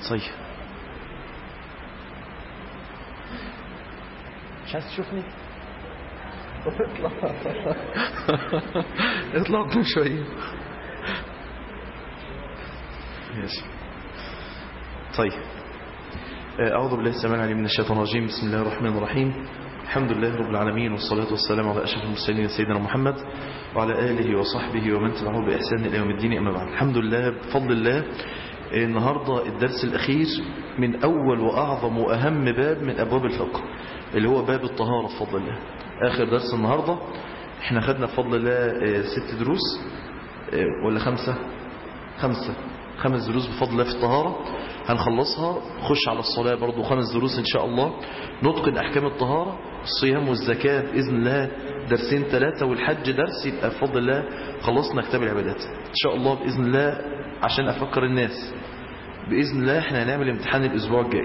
طيب مش عايز تشوفني اطلع اطلع قدام شوية ماشي طيب أعوذ بالله السميع العليم من الشيطان الرجيم بسم الله الرحمن الرحيم الحمد لله رب العالمين والصلاة والسلام على أشرف المرسلين سيدنا محمد وعلى آله وصحبه ومن تبعه بإحسان إلى يوم الدين أما بعد الحمد لله بفضل الله النهاردة الدرس الأخير من أول وأعظم وأهم باب من أبواب الفقه اللي هو باب الطهارة بفضل الله آخر درس النهاردة احنا خدنا بفضل الله ست دروس ولا خمسة خمسة خمس دروس بفضل الله في الطهارة هنخلصها خش على الصلاة برضو خمس دروس إن شاء الله نتقن أحكام الطهارة الصيام والزكاة بإذن الله درسين ثلاثة والحج درس يبقى بفضل الله خلصنا كتاب العبادات إن شاء الله بإذن الله عشان أفكر الناس بإذن الله احنا هنعمل امتحان الأسبوع الجاي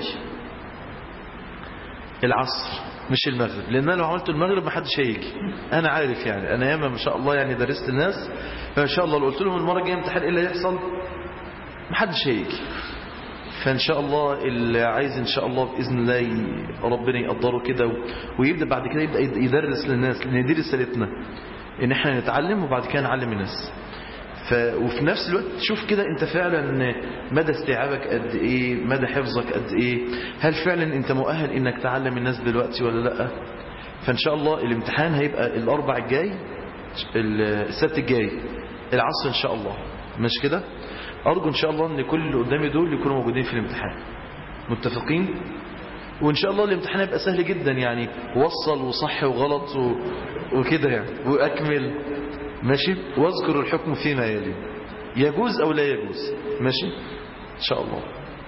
العصر مش المغرب لأن أنا لو عملت المغرب ما حدش هيجي أنا عارف يعني أنا ياما ما شاء الله يعني درست الناس فإن شاء الله لو قلت لهم المرة الجاية امتحان إيه اللي هيحصل ما حدش هيجي فإن شاء الله اللي عايز إن شاء الله بإذن الله ربنا يقدره كده ويبدأ بعد كده يبدأ يدرس للناس لأن دي رسالتنا إن إحنا نتعلم وبعد كده نعلم الناس ف... وفي نفس الوقت تشوف كده انت فعلا مدى استيعابك قد ايه مدى حفظك قد ايه هل فعلا انت مؤهل انك تعلم الناس دلوقتي ولا لا فان شاء الله الامتحان هيبقى الاربع الجاي السبت الجاي العصر ان شاء الله مش كده ارجو ان شاء الله ان كل اللي قدامي دول يكونوا موجودين في الامتحان متفقين وان شاء الله الامتحان هيبقى سهل جدا يعني وصل وصح وغلط و... وكده يعني واكمل ماشي واذكر الحكم فيما يلي يجوز او لا يجوز ماشي ان شاء الله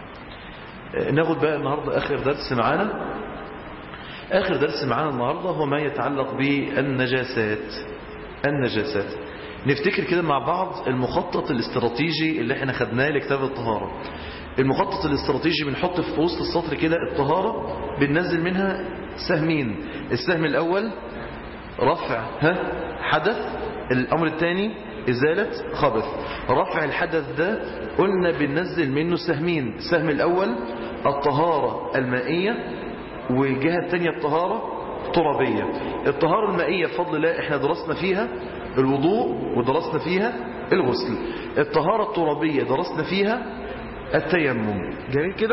ناخد بقى النهاردة اخر درس معانا اخر درس معانا النهاردة هو ما يتعلق بالنجاسات النجاسات نفتكر كده مع بعض المخطط الاستراتيجي اللي احنا خدناه لكتاب الطهارة المخطط الاستراتيجي بنحط في وسط السطر كده الطهارة بننزل منها سهمين السهم الاول رفع ها حدث الأمر الثاني إزالة خبث رفع الحدث ده قلنا بننزل منه سهمين السهم الأول الطهارة المائية والجهة الثانية الطهارة ترابية الطهارة المائية بفضل الله احنا درسنا فيها الوضوء ودرسنا فيها الغسل الطهارة الترابية درسنا فيها التيمم جميل كده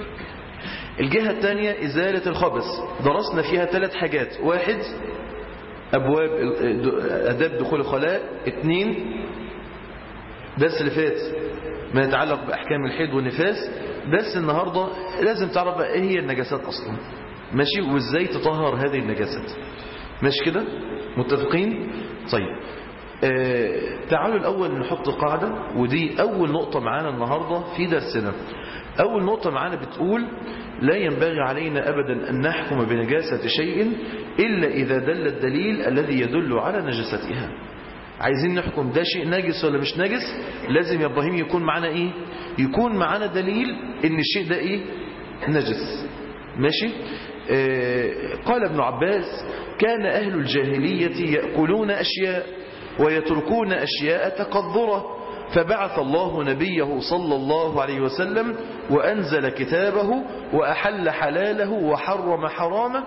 الجهة الثانية إزالة الخبث درسنا فيها ثلاث حاجات واحد أبواب أداب دخول الخلاء اثنين درس اللي فات ما يتعلق بأحكام الحيض والنفاس درس النهاردة لازم تعرف بقى ايه هي النجاسات أصلا ماشي وازاي تطهر هذه النجاسات ماشي كده متفقين طيب آه تعالوا الأول نحط قاعدة ودي أول نقطة معانا النهاردة في درسنا أول نقطة معانا بتقول لا ينبغي علينا أبدا أن نحكم بنجاسة شيء إلا إذا دل الدليل الذي يدل على نجاستها عايزين نحكم ده شيء نجس ولا مش نجس لازم يا إبراهيم يكون معنا إيه يكون معنا دليل إن الشيء ده إيه نجس ماشي آه قال ابن عباس كان أهل الجاهلية يأكلون أشياء ويتركون أشياء تقذرة فبعث الله نبيه صلى الله عليه وسلم وأنزل كتابه وأحل حلاله وحرم حرامه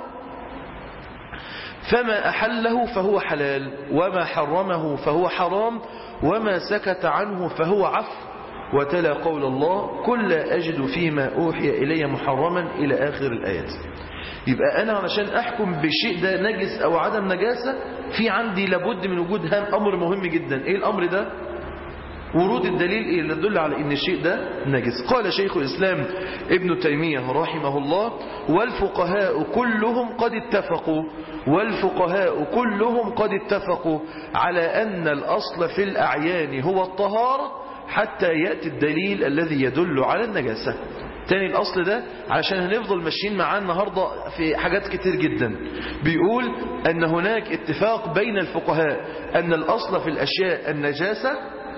فما أحله فهو حلال وما حرمه فهو حرام وما سكت عنه فهو عفو وتلا قول الله كل أجد فيما أوحي إلي محرما إلى آخر الآيات يبقى أنا علشان أحكم بشيء ده نجس أو عدم نجاسة في عندي لابد من وجود هام أمر مهم جدا إيه الأمر ده ورود الدليل إيه اللي يدل على ان الشيء ده نجس قال شيخ الإسلام ابن تيمية رحمه الله والفقهاء كلهم قد اتفقوا والفقهاء كلهم قد اتفقوا على أن الأصل في الأعيان هو الطهارة حتى يأتي الدليل الذي يدل على النجاسة تاني الأصل ده علشان هنفضل ماشيين معاه النهاردة في حاجات كتير جدا بيقول أن هناك اتفاق بين الفقهاء أن الأصل في الأشياء النجاسة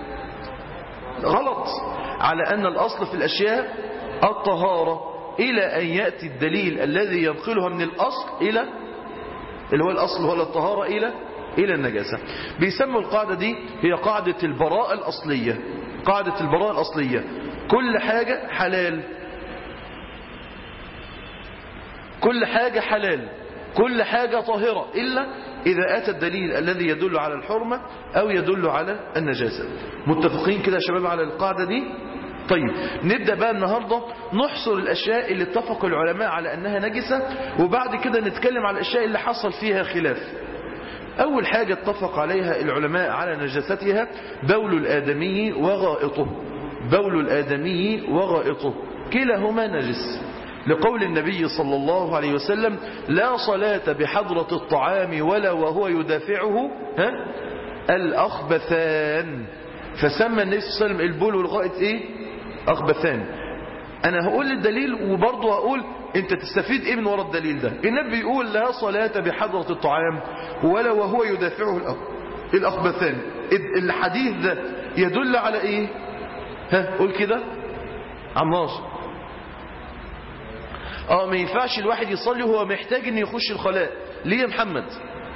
غلط على أن الأصل في الأشياء الطهارة إلى أن يأتي الدليل الذي ينقلها من الأصل إلى اللي هو الأصل هو الطهارة إلى إلى النجاسة بيسموا القاعدة دي هي قاعدة البراءة الأصلية قاعدة البراءة الأصلية كل حاجة حلال كل حاجة حلال كل حاجة طاهرة إلا إذا أتى الدليل الذي يدل على الحرمة أو يدل على النجاسة متفقين كده يا شباب على القاعدة دي طيب نبدأ بقى النهاردة نحصر الأشياء اللي اتفق العلماء على أنها نجسة وبعد كده نتكلم على الأشياء اللي حصل فيها خلاف أول حاجة اتفق عليها العلماء على نجاستها بول الآدمي وغائطه بول الآدمي وغائطه كلاهما نجس لقول النبي صلى الله عليه وسلم لا صلاة بحضرة الطعام ولا وهو يدافعه ها الأخبثان فسمى النبي صلى الله عليه وسلم البول والغائط ايه أخبثان أنا هقول الدليل وبرضه هقول أنت تستفيد إيه من وراء الدليل ده النبي يقول لا صلاة بحضرة الطعام ولا وهو يدافعه الأخ- الأخبثان الحديث ده يدل على إيه ها قول كده عمار اه ما ينفعش الواحد يصلي وهو محتاج ان يخش الخلاء ليه يا محمد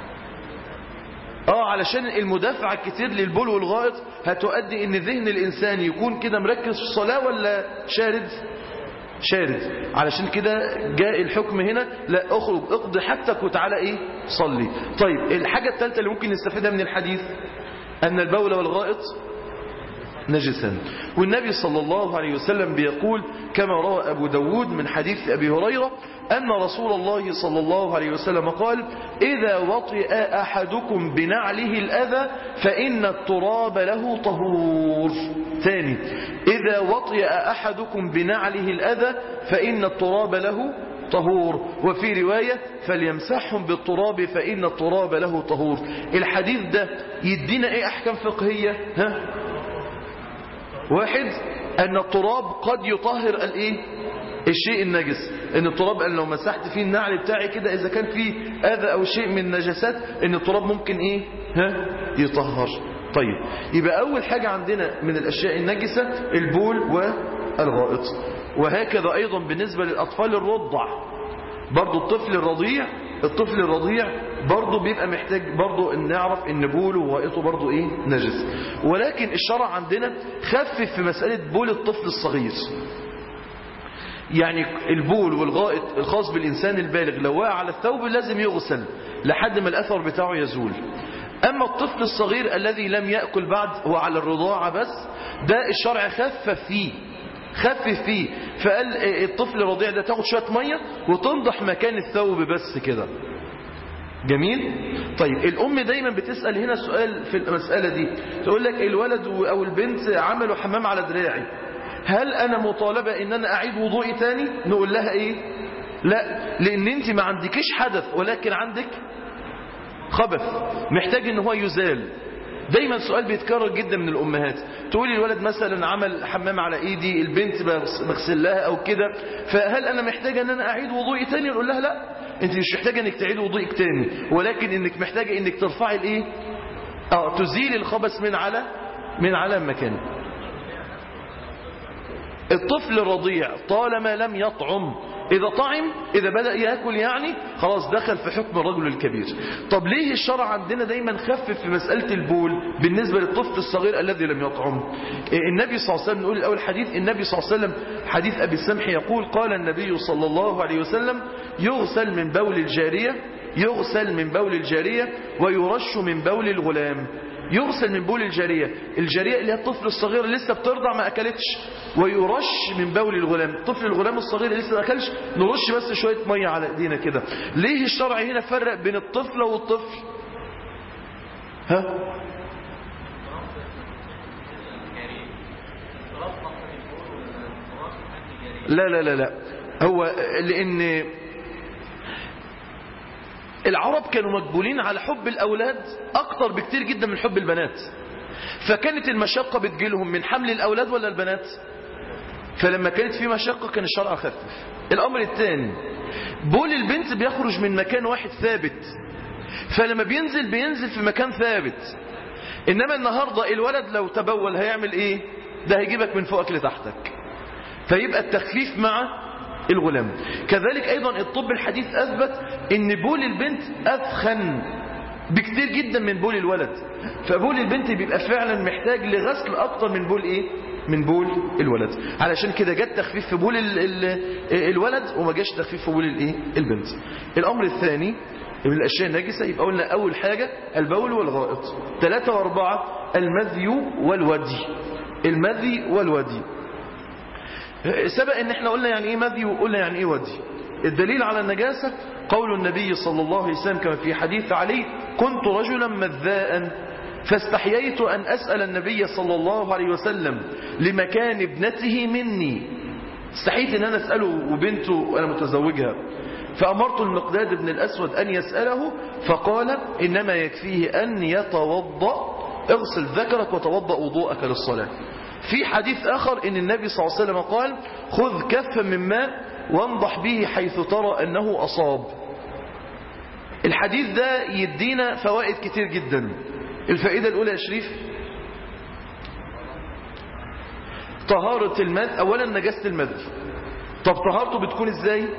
اه علشان المدافعة الكتير للبول والغائط هتؤدي ان ذهن الانسان يكون كده مركز في الصلاة ولا شارد شارد علشان كده جاء الحكم هنا لا اخرج اقضي حاجتك وتعالى ايه صلي طيب الحاجة الثالثة اللي ممكن نستفيدها من الحديث ان البول والغائط نجسا والنبي صلى الله عليه وسلم بيقول كما روى أبو داود من حديث أبي هريرة أن رسول الله صلى الله عليه وسلم قال إذا وطئ أحدكم بنعله الأذى فإن التراب له طهور ثاني إذا وطئ أحدكم بنعله الأذى فإن التراب له طهور وفي رواية فليمسحهم بالتراب فإن التراب له طهور الحديث ده يدينا ايه احكام فقهية ها واحد ان التراب قد يطهر الايه الشيء النجس ان التراب ان لو مسحت فيه النعل بتاعي كده اذا كان فيه اذى او شيء من النجاسات ان التراب ممكن ايه ها يطهر طيب يبقى اول حاجة عندنا من الاشياء النجسة البول والغائط وهكذا ايضا بالنسبة للاطفال الرضع برضو الطفل الرضيع الطفل الرضيع برضو بيبقى محتاج برضو ان نعرف ان بوله وغائطه برضو ايه نجس ولكن الشرع عندنا خفف في مسألة بول الطفل الصغير يعني البول والغائط الخاص بالإنسان البالغ لو وقع على الثوب لازم يغسل لحد ما الأثر بتاعه يزول أما الطفل الصغير الذي لم يأكل بعد هو على الرضاعة بس ده الشرع خفف فيه خفف فيه فقال الطفل الرضيع ده تاخد شوية مية وتنضح مكان الثوب بس كده جميل طيب الأم دايما بتسأل هنا سؤال في المسألة دي تقول لك الولد أو البنت عملوا حمام على دراعي هل أنا مطالبة إن أنا أعيد وضوئي تاني نقول لها إيه لا لأن أنت ما عندكش حدث ولكن عندك خبث محتاج إن هو يزال دايما سؤال بيتكرر جدا من الأمهات تقولي الولد مثلا عمل حمام على إيدي البنت بغسل لها أو كده فهل أنا محتاجة أن أنا أعيد وضوئي تاني نقول لها لا أنت مش محتاجة أنك تعيد وضوئك تاني ولكن أنك محتاجة أنك ترفعي الإيه اه تزيل الخبث من على من على مكانه الطفل الرضيع طالما لم يطعم إذا طعم إذا بدأ يأكل يعني خلاص دخل في حكم الرجل الكبير طب ليه الشرع عندنا دايما خفف في مسألة البول بالنسبة للطفل الصغير الذي لم يطعم النبي صلى الله عليه وسلم نقول الأول حديث النبي صلى الله عليه وسلم حديث أبي السمح يقول قال النبي صلى الله عليه وسلم يغسل من بول الجارية يغسل من بول الجارية ويرش من بول الغلام يغسل من بول الجارية الجارية اللي هي الطفل الصغير لسه بترضع ما أكلتش ويرش من بول الغلام طفل الغلام الصغير لسه ما أكلش نرش بس شوية مية على ايدينا كده ليه الشرع هنا فرق بين الطفل والطفل ها لا لا لا لا هو لأن العرب كانوا مقبولين على حب الأولاد أكتر بكتير جدا من حب البنات فكانت المشقة بتجيلهم من حمل الأولاد ولا البنات فلما كانت في مشقة كان الشرع خفف الأمر الثاني بول البنت بيخرج من مكان واحد ثابت فلما بينزل بينزل في مكان ثابت إنما النهاردة الولد لو تبول هيعمل إيه ده هيجيبك من فوقك لتحتك فيبقى التخفيف مع الغلام كذلك أيضا الطب الحديث أثبت أن بول البنت أثخن بكتير جدا من بول الولد فبول البنت بيبقى فعلا محتاج لغسل أكتر من بول إيه من بول الولد علشان كده جت تخفيف في بول ال ال الولد وما جاش تخفيف في بول الايه البنت الامر الثاني من الاشياء النجسه يبقى قلنا اول حاجه البول والغائط ثلاثة واربعة المذي والودي المذي والودي سبق ان احنا قلنا يعني ايه مذي وقلنا يعني ايه ودي الدليل على النجاسة قول النبي صلى الله عليه وسلم كما في حديث علي كنت رجلا مذاء فاستحييت أن أسأل النبي صلى الله عليه وسلم لمكان ابنته مني استحيت أن أنا أسأله وبنته وأنا متزوجها فأمرت المقداد بن الأسود أن يسأله فقال إنما يكفيه أن يتوضأ اغسل ذكرك وتوضأ وضوءك للصلاة في حديث آخر إن النبي صلى الله عليه وسلم قال خذ كفا من ماء وانضح به حيث ترى أنه أصاب الحديث ده يدينا فوائد كتير جدا الفائدة الأولى يا شريف طهارة المد أولا نجاسة المد طب طهارته بتكون ازاي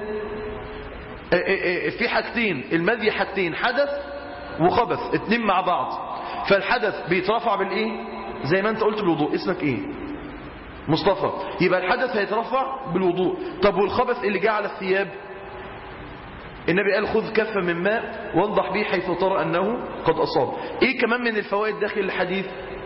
في حاجتين المذي حاجتين حدث وخبث اتنين مع بعض فالحدث بيترفع بالايه زي ما انت قلت بالوضوء اسمك ايه مصطفى يبقى الحدث هيترفع بالوضوء طب والخبث اللي جاء على الثياب النبي قال خذ كفة من ماء وانضح به حيث ترى أنه قد أصاب إيه كمان من الفوائد داخل الحديث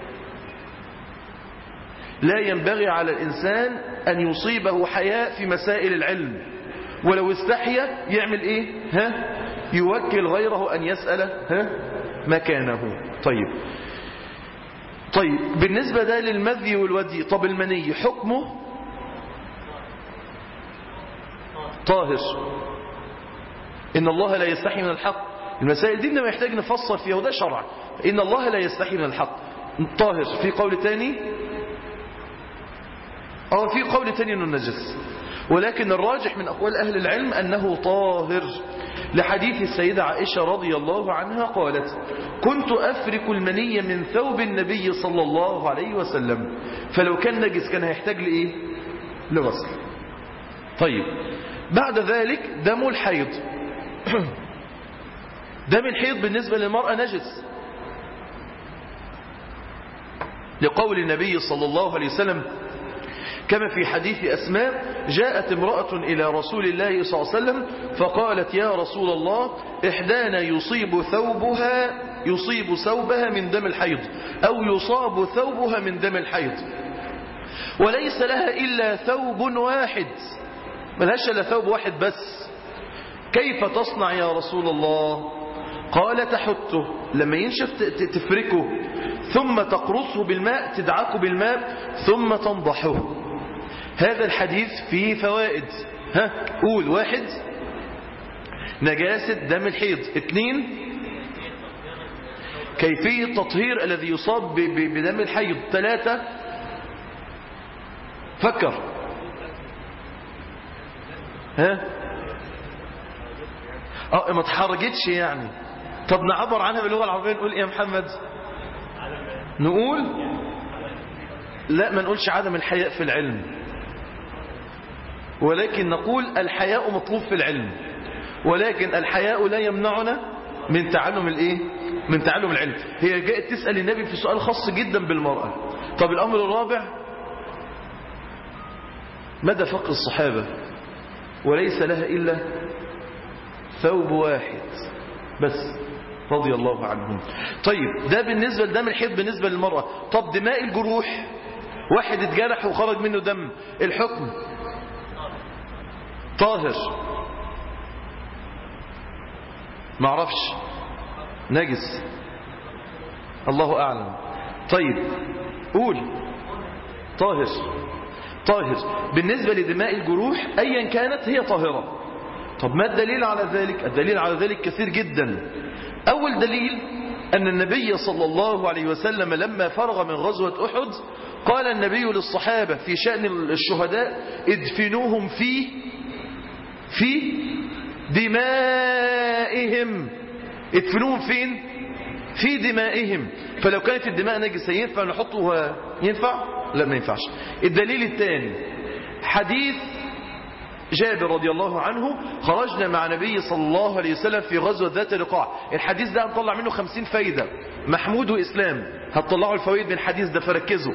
لا ينبغي على الإنسان أن يصيبه حياء في مسائل العلم ولو استحيا يعمل إيه ها يوكل غيره أن يسأل ها مكانه طيب طيب بالنسبة ده للمذي والودي طب المني حكمه طاهر إن الله لا يستحي من الحق المسائل دي ما يحتاج نفصل فيها وده شرع إن الله لا يستحي من الحق طاهر في قول تاني أو في قول تاني أنه نجس ولكن الراجح من أقوال أهل العلم أنه طاهر لحديث السيدة عائشة رضي الله عنها قالت كنت أفرك المني من ثوب النبي صلى الله عليه وسلم فلو كان نجس كان هيحتاج لإيه لغسل طيب بعد ذلك دم الحيض دم الحيض بالنسبة للمرأة نجس لقول النبي صلى الله عليه وسلم كما في حديث أسماء جاءت امرأة إلى رسول الله صلى الله عليه وسلم فقالت يا رسول الله إحدانا يصيب ثوبها يصيب ثوبها من دم الحيض أو يصاب ثوبها من دم الحيض وليس لها إلا ثوب واحد ملهاش إلا ثوب واحد بس كيف تصنع يا رسول الله قال تحته لما ينشف تفركه ثم تقرصه بالماء تدعكه بالماء ثم تنضحه هذا الحديث فيه فوائد ها قول واحد نجاسة دم الحيض اثنين كيفية التطهير الذي يصاب بدم الحيض ثلاثة فكر ها اه ما تحرجتش يعني طب نعبر عنها باللغة العربية نقول ايه يا محمد نقول لا ما نقولش عدم الحياء في العلم ولكن نقول الحياء مطلوب في العلم ولكن الحياء لا يمنعنا من تعلم الايه من تعلم العلم هي جاءت تسأل النبي في سؤال خاص جدا بالمرأة طب الأمر الرابع مدى فقر الصحابة وليس لها إلا ثوب واحد بس رضي الله عنهم طيب ده بالنسبة لدم الحيض بالنسبة للمرأة طب دماء الجروح واحد اتجرح وخرج منه دم الحكم طاهر معرفش نجس الله أعلم طيب قول طاهر طاهر بالنسبة لدماء الجروح أيا كانت هي طاهرة طب ما الدليل على ذلك الدليل على ذلك كثير جدا أول دليل أن النبي صلى الله عليه وسلم لما فرغ من غزوة أحد قال النبي للصحابة في شأن الشهداء ادفنوهم في في دمائهم ادفنوهم فين في دمائهم فلو كانت الدماء نجسة ينفع نحطها ينفع لا ما ينفعش الدليل الثاني حديث جابر رضي الله عنه خرجنا مع نبي صلى الله عليه وسلم في غزوة ذات رقاع الحديث ده هنطلع منه خمسين فايدة محمود وإسلام هتطلعوا الفوائد من الحديث ده فركزوا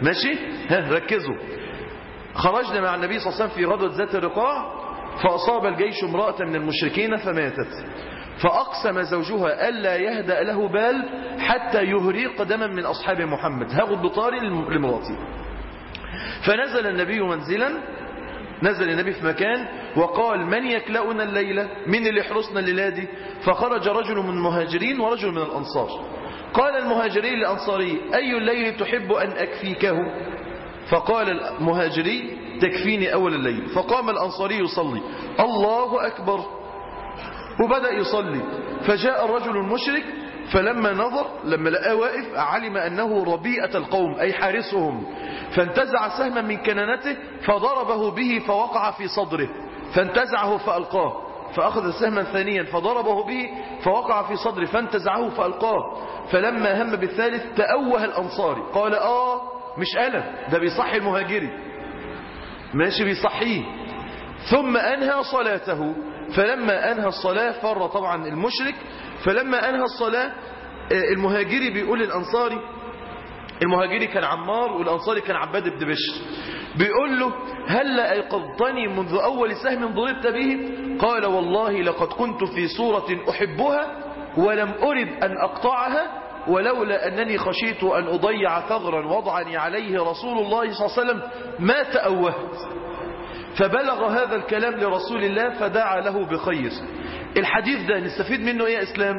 ماشي ها ركزوا خرجنا مع النبي صلى الله عليه وسلم في غزوة ذات الرقاع فأصاب الجيش امرأة من المشركين فماتت فأقسم زوجها ألا يهدأ له بال حتى يهريق دما من أصحاب محمد هاخد بطاري لمراتي فنزل النبي منزلا نزل النبي في مكان وقال من يكلأنا الليلة من اللي يحرسنا الليلة دي فخرج رجل من المهاجرين ورجل من الأنصار قال المهاجري للأنصاري أي الليل تحب أن أكفيكه فقال المهاجري تكفيني أول الليل فقام الأنصاري يصلي الله أكبر وبدأ يصلي فجاء الرجل المشرك فلما نظر لما لقاه واقف علم أنه ربيئة القوم أي حارسهم فانتزع سهما من كنانته فضربه به فوقع في صدره فانتزعه فألقاه فأخذ سهما ثانيا فضربه به فوقع في صدره فانتزعه فألقاه فلما هم بالثالث تأوه الأنصاري قال آه مش أنا ده بيصحي المهاجري ماشي بيصحيه ثم أنهى صلاته فلما أنهى الصلاة فر طبعا المشرك فلما أنهى الصلاة المهاجري بيقول للأنصاري المهاجري كان عمار والأنصاري كان عباد بن بشر بيقول له هل أيقظتني منذ أول سهم ضربت به قال والله لقد كنت في صورة أحبها ولم أرد أن أقطعها ولولا أنني خشيت أن أضيع ثغرا وضعني عليه رسول الله صلى الله عليه وسلم ما تأوهت فبلغ هذا الكلام لرسول الله فدعا له بخير الحديث ده نستفيد منه ايه يا اسلام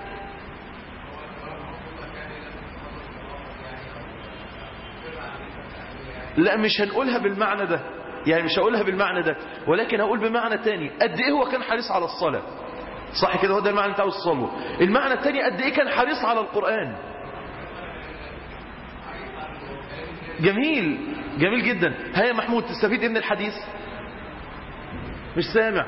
لا مش هنقولها بالمعنى ده يعني مش هقولها بالمعنى ده ولكن هقول بمعنى تاني قد ايه هو كان حريص على الصلاة صح كده هو ده المعنى بتاع الصلاة المعنى التاني قد ايه كان حريص على القرآن جميل جميل جدا هيا محمود تستفيد ايه من الحديث مش سامع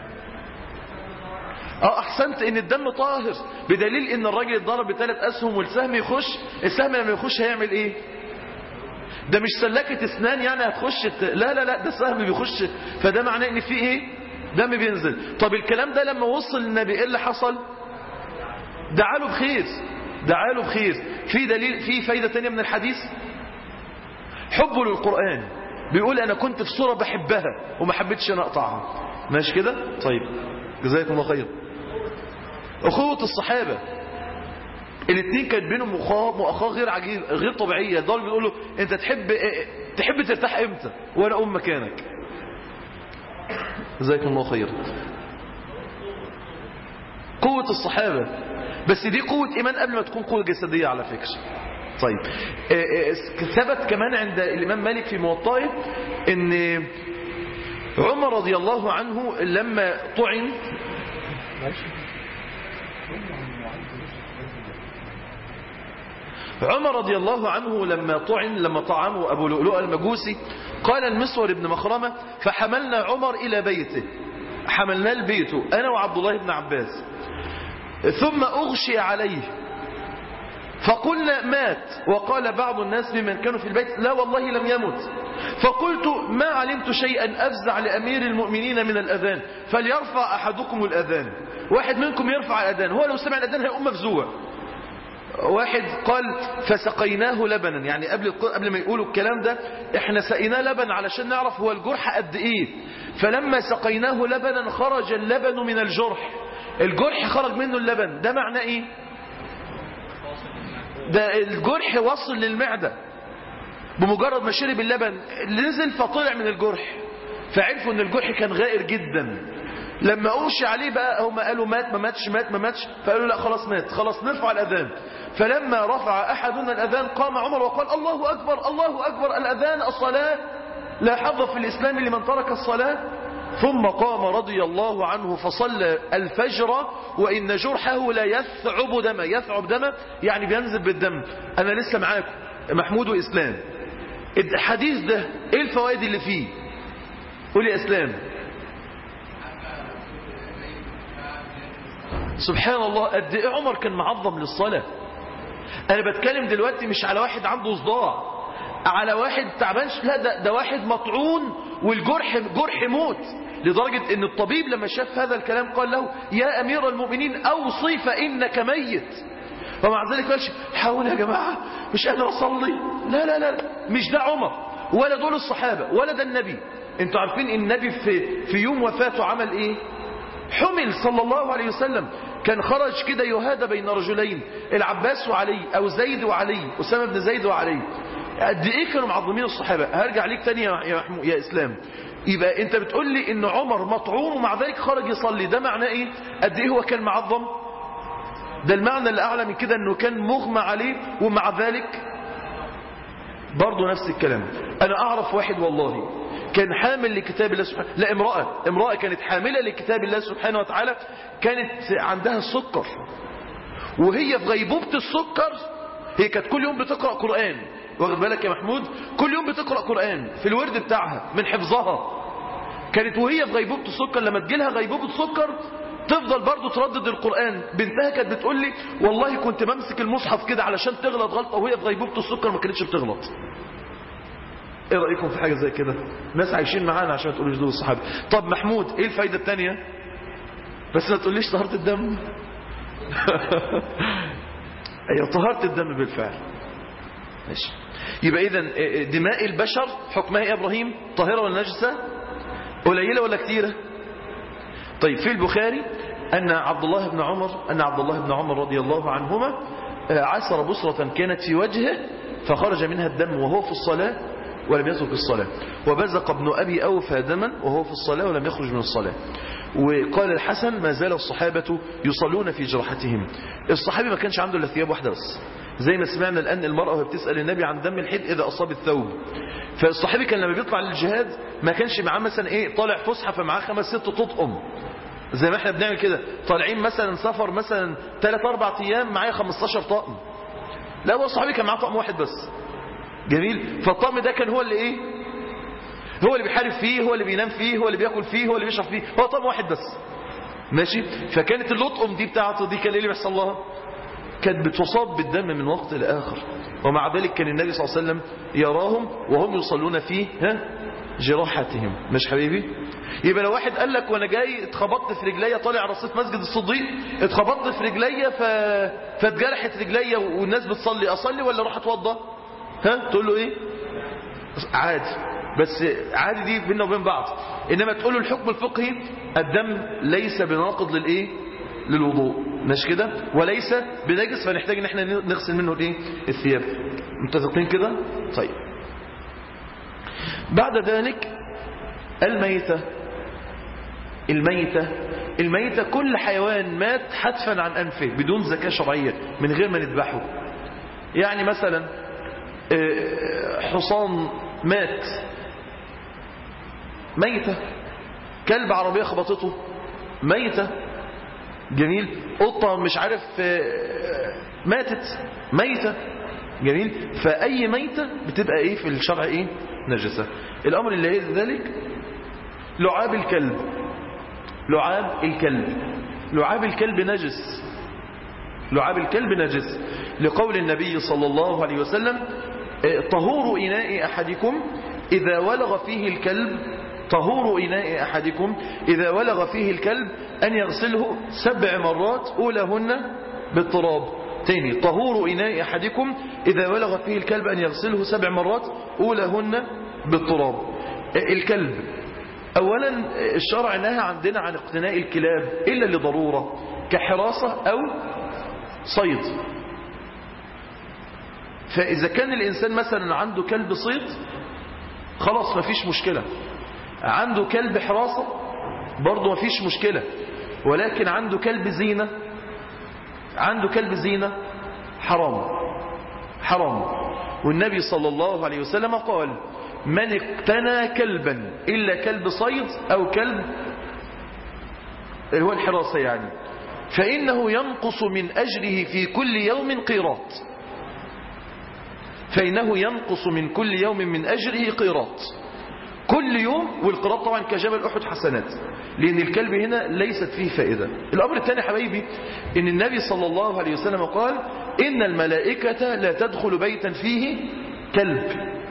اه احسنت ان الدم طاهر بدليل ان الراجل اتضرب بثلاث اسهم والسهم يخش السهم لما يخش هيعمل ايه ده مش سلكة اسنان يعني هتخش ت... لا لا لا ده السهم بيخش فده معناه ان في ايه دم بينزل طب الكلام ده لما وصل للنبي ايه اللي حصل دعاله بخير دعاله بخير في دليل في فايدة تانية من الحديث حبه للقرآن بيقول انا كنت في صورة بحبها وما حبيتش انا اقطعها ماشي كده طيب جزاكم الله خير اخوة الصحابة الاثنين كان بينهم مؤاخاة غير عجيب غير طبيعية دول بيقولوا انت تحب تحب ترتاح امتى وانا اقوم مكانك جزاكم الله خير قوة الصحابة بس دي قوة ايمان قبل ما تكون قوة جسدية على فكرة طيب ثبت كمان عند الامام مالك في موطئه ان عمر رضي الله عنه لما طعن عمر رضي الله عنه لما طعن لما طعنه أبو لؤلؤ المجوسي قال المسور بن مخرمة فحملنا عمر إلى بيته حملناه لبيته أنا وعبد الله بن عباس ثم أغشي عليه فقلنا مات وقال بعض الناس ممن كانوا في البيت لا والله لم يمت فقلت ما علمت شيئا أفزع لأمير المؤمنين من الأذان فليرفع أحدكم الأذان واحد منكم يرفع الأذان هو لو سمع الأذان هيقوم مفزوع واحد قال فسقيناه لبنا يعني قبل قبل ما يقولوا الكلام ده احنا سقيناه لبن علشان نعرف هو الجرح قد ايه فلما سقيناه لبنا خرج اللبن من الجرح الجرح خرج منه اللبن ده معناه ايه ده الجرح وصل للمعدة بمجرد ما شرب اللبن نزل فطلع من الجرح فعرفوا ان الجرح كان غائر جدا لما أوشي عليه بقى هم قالوا مات ما ماتش مات ما ماتش فقالوا لا خلاص مات خلاص نرفع الأذان فلما رفع أحدنا الأذان قام عمر وقال الله أكبر الله أكبر الأذان الصلاة لا حظ في الإسلام لمن ترك الصلاة ثم قام رضي الله عنه فصلى الفجر وإن جرحه لا يثعب دم يثعب دم يعني بينزل بالدم أنا لسه معاكم محمود وإسلام الحديث ده إيه الفوائد اللي فيه قول يا إسلام سبحان الله قد ايه عمر كان معظم للصلاة انا بتكلم دلوقتي مش على واحد عنده صداع على واحد تعبان لا ده, ده واحد مطعون والجرح جرح موت لدرجة ان الطبيب لما شاف هذا الكلام قال له يا امير المؤمنين اوصي فانك ميت ومع ذلك قالش حاول يا جماعة مش قادر أصلي لا لا لا مش ده عمر ولا دول الصحابة ولا ده النبي انتوا عارفين النبي في, في يوم وفاته عمل ايه حمل صلى الله عليه وسلم كان خرج كده يهادى بين رجلين العباس وعلي او زيد وعلي اسامه بن زيد وعلي قد ايه كانوا معظمين الصحابه هرجع ليك تاني يا يا, محمو- يا اسلام يبقى انت بتقول لي ان عمر مطعون ومع ذلك خرج يصلي ده معناه ايه قد ايه هو كان معظم ده المعنى اللي اعلى من كده انه كان مغمى عليه ومع ذلك برضه نفس الكلام انا اعرف واحد والله كان حامل لكتاب الله سبحانه لا امرأة امرأة كانت حاملة لكتاب الله سبحانه وتعالى كانت عندها السكر وهي في غيبوبة السكر هي كانت كل يوم بتقرأ قرآن واخد بالك يا محمود كل يوم بتقرأ قرآن في الورد بتاعها من حفظها كانت وهي في غيبوبة السكر لما تجيلها غيبوبة سكر تفضل برضه تردد القرآن بنتها كانت بتقول لي والله كنت بمسك المصحف كده علشان تغلط غلطة وهي في غيبوبة السكر ما كانتش بتغلط ايه رأيكم في حاجة زي كده ناس عايشين معانا عشان ما تقولوش دول الصحابة طب محمود ايه الفايدة التانية بس ما تقوليش طهارة الدم ايوه طهارة الدم بالفعل ماشي يبقى اذا دماء البشر حكمها ايه يا ابراهيم طاهرة ولا نجسة قليلة ولا كتيرة طيب في البخاري أن عبد الله بن عمر أن عبد الله بن عمر رضي الله عنهما آه، عسر بصرة كانت في وجهه فخرج منها الدم وهو في الصلاة ولم يترك الصلاة وبزق ابن أبي أوفى دما وهو في الصلاة ولم يخرج من الصلاة وقال الحسن ما زال الصحابة يصلون في جراحتهم الصحابي ما كانش عنده إلا ثياب واحدة بس زي ما سمعنا الآن المرأة وهي بتسأل النبي عن دم الحيض إذا أصاب الثوب فالصحابي كان لما بيطلع للجهاد ما كانش معاه مثلا إيه طالع فسحة فمعاه خمس ست تطقم زي ما احنا بنعمل كده طالعين مثلا سفر مثلا 3 4 ايام معايا 15 طقم لا هو صاحبي كان معاه طقم واحد بس جميل فالطقم ده كان هو اللي ايه هو اللي بيحارب فيه هو اللي بينام فيه هو اللي بياكل فيه هو اللي بيشرب فيه هو طقم واحد بس ماشي فكانت اللطقم دي بتاعته دي كان ايه اللي بيحصل لها كانت بتصاب بالدم من وقت لاخر ومع ذلك كان النبي صلى الله عليه وسلم يراهم وهم يصلون في ها جراحتهم مش حبيبي يبقى لو واحد قال لك وانا جاي اتخبطت في رجليا طالع رصيف مسجد الصديق اتخبطت في رجليا ف... فاتجرحت رجليا والناس بتصلي اصلي ولا اروح اتوضى ها تقول له ايه عادي بس عادي دي بيننا وبين بعض انما تقول له الحكم الفقهي الدم ليس بناقض للايه للوضوء مش كده وليس بنجس فنحتاج ان احنا نغسل منه الايه الثياب متفقين كده طيب بعد ذلك الميتة الميتة الميتة كل حيوان مات حتفا عن أنفه بدون زكاة شرعية من غير ما نذبحه يعني مثلا آه، حصان مات ميتة كلب عربية خبطته ميتة جميل قطة مش عارف آه، ماتت ميتة جميل فأي ميتة بتبقى ايه في الشرع ايه نجسة الأمر اللي هي ذلك لعاب الكلب لعاب الكلب لعاب الكلب نجس لعاب الكلب نجس لقول النبي صلى الله عليه وسلم آه، طهور إناء أحدكم إذا ولغ فيه الكلب طهور إناء أحدكم إذا ولغ فيه الكلب أن يغسله سبع مرات أولهن بالتراب تاني طهور إناء أحدكم إذا ولغ فيه الكلب أن يغسله سبع مرات أولهن بالتراب آه، الكلب أولا الشرع نهى عندنا عن اقتناء الكلاب إلا لضرورة كحراسة أو صيد فإذا كان الإنسان مثلا عنده كلب صيد خلاص مفيش مشكلة عنده كلب حراسة برضه مفيش مشكلة ولكن عنده كلب زينة عنده كلب زينة حرام حرام والنبي صلى الله عليه وسلم قال من اقتنى كلبا إلا كلب صيد أو كلب اللي هو الحراسة يعني فإنه ينقص من أجره في كل يوم قيراط فإنه ينقص من كل يوم من أجره قيراط كل يوم والقراط طبعا كجبل أحد حسنات لأن الكلب هنا ليست فيه فائدة الأمر الثاني حبايبي إن النبي صلى الله عليه وسلم قال إن الملائكة لا تدخل بيتا فيه كلب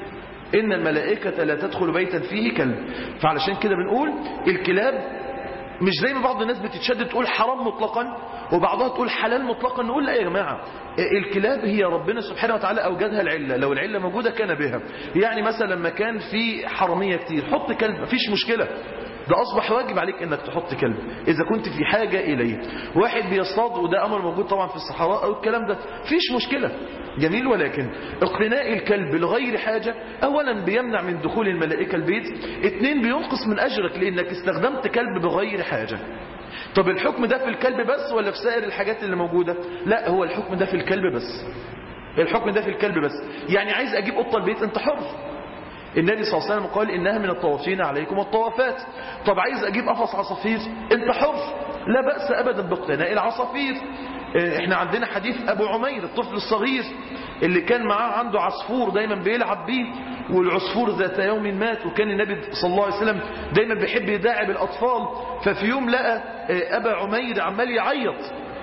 إن الملائكة لا تدخل بيتا فيه كلب فعلشان كده بنقول الكلاب مش زي ما بعض الناس بتتشدد تقول حرام مطلقا وبعضها تقول حلال مطلقا نقول لا يا جماعة الكلاب هي ربنا سبحانه وتعالى أوجدها العلة لو العلة موجودة كان بها يعني مثلا لما كان في حرامية كتير حط كلب مفيش مشكلة ده أصبح واجب عليك أنك تحط كلب إذا كنت في حاجة إليه واحد بيصطاد وده أمر موجود طبعا في الصحراء أو الكلام ده فيش مشكلة جميل ولكن اقتناء الكلب لغير حاجة أولا بيمنع من دخول الملائكة البيت اثنين بينقص من أجرك لأنك استخدمت كلب بغير حاجة طب الحكم ده في الكلب بس ولا في سائر الحاجات اللي موجودة لا هو الحكم ده في الكلب بس الحكم ده في الكلب بس يعني عايز أجيب قطة البيت أنت حر النبي صلى الله عليه وسلم قال إنها من الطوافين عليكم الطوافات طب عايز أجيب قفص عصافير أنت حر لا بأس أبدا باقتناء العصافير احنا عندنا حديث أبو عمير الطفل الصغير اللي كان معاه عنده عصفور دايما بيلعب بيه والعصفور ذات يوم مات وكان النبي صلى الله عليه وسلم دايما بيحب يداعب الأطفال ففي يوم لقى أبا عمير عمال يعيط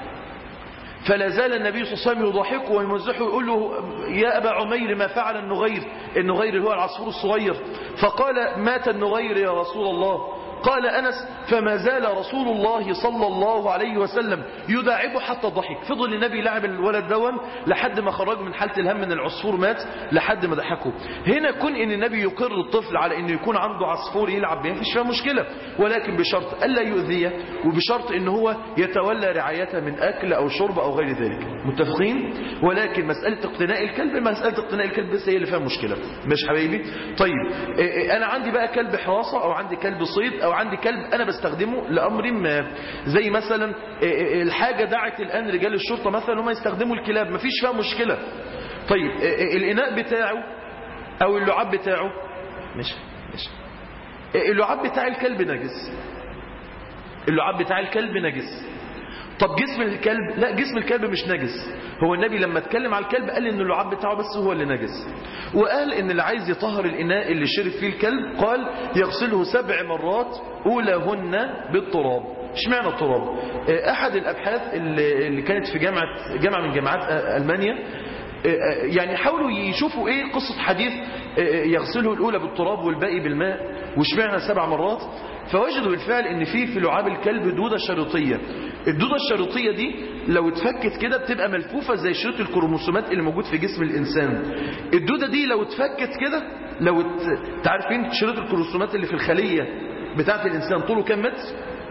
فلا زال النبي صلى الله عليه وسلم يضحكه ويمزحه ويقول له يا أبا عمير ما فعل النغير النغير هو العصفور الصغير فقال مات النغير يا رسول الله قال أنس فما زال رسول الله صلى الله عليه وسلم يداعبه حتى ضحك فضل النبي لعب الولد دون لحد ما خرج من حالة الهم من العصفور مات لحد ما ضحكه هنا كن ان النبي يقر الطفل على انه يكون عنده عصفور يلعب به مفيش فيها مشكلة ولكن بشرط ألا يؤذيه وبشرط ان هو يتولى رعايته من أكل أو شرب أو غير ذلك متفقين ولكن مسألة اقتناء الكلب مسألة اقتناء الكلب بس هي اللي فيها مشكلة مش حبايبي طيب أنا عندي بقى كلب حراسة أو عندي كلب صيد أو عندي كلب أنا بستخدمه لأمر ما زي مثلا الحاجة دعت الآن رجال الشرطة مثلا هم يستخدموا الكلاب مفيش فيها مشكلة طيب الإناء بتاعه أو اللعاب بتاعه مش مش اللعاب بتاع الكلب نجس اللعاب بتاع الكلب نجس طب جسم الكلب لا جسم الكلب مش نجس هو النبي لما اتكلم على الكلب قال ان اللعاب بتاعه بس هو اللي نجس وقال ان اللي عايز يطهر الاناء اللي شرب فيه الكلب قال يغسله سبع مرات اولهن بالتراب اشمعنى التراب احد الابحاث اللي كانت في جامعه جامعه من جامعات المانيا يعني حاولوا يشوفوا ايه قصة حديث يغسله الاولى بالتراب والباقي بالماء واشمعنى سبع مرات فوجدوا بالفعل ان في في لعاب الكلب دودة شريطية الدودة الشريطية دي لو اتفكت كده بتبقى ملفوفة زي شريط الكروموسومات اللي موجود في جسم الانسان الدودة دي لو اتفكت كده لو تعرفين شريط الكروموسومات اللي في الخلية بتاعت الانسان طوله كام متر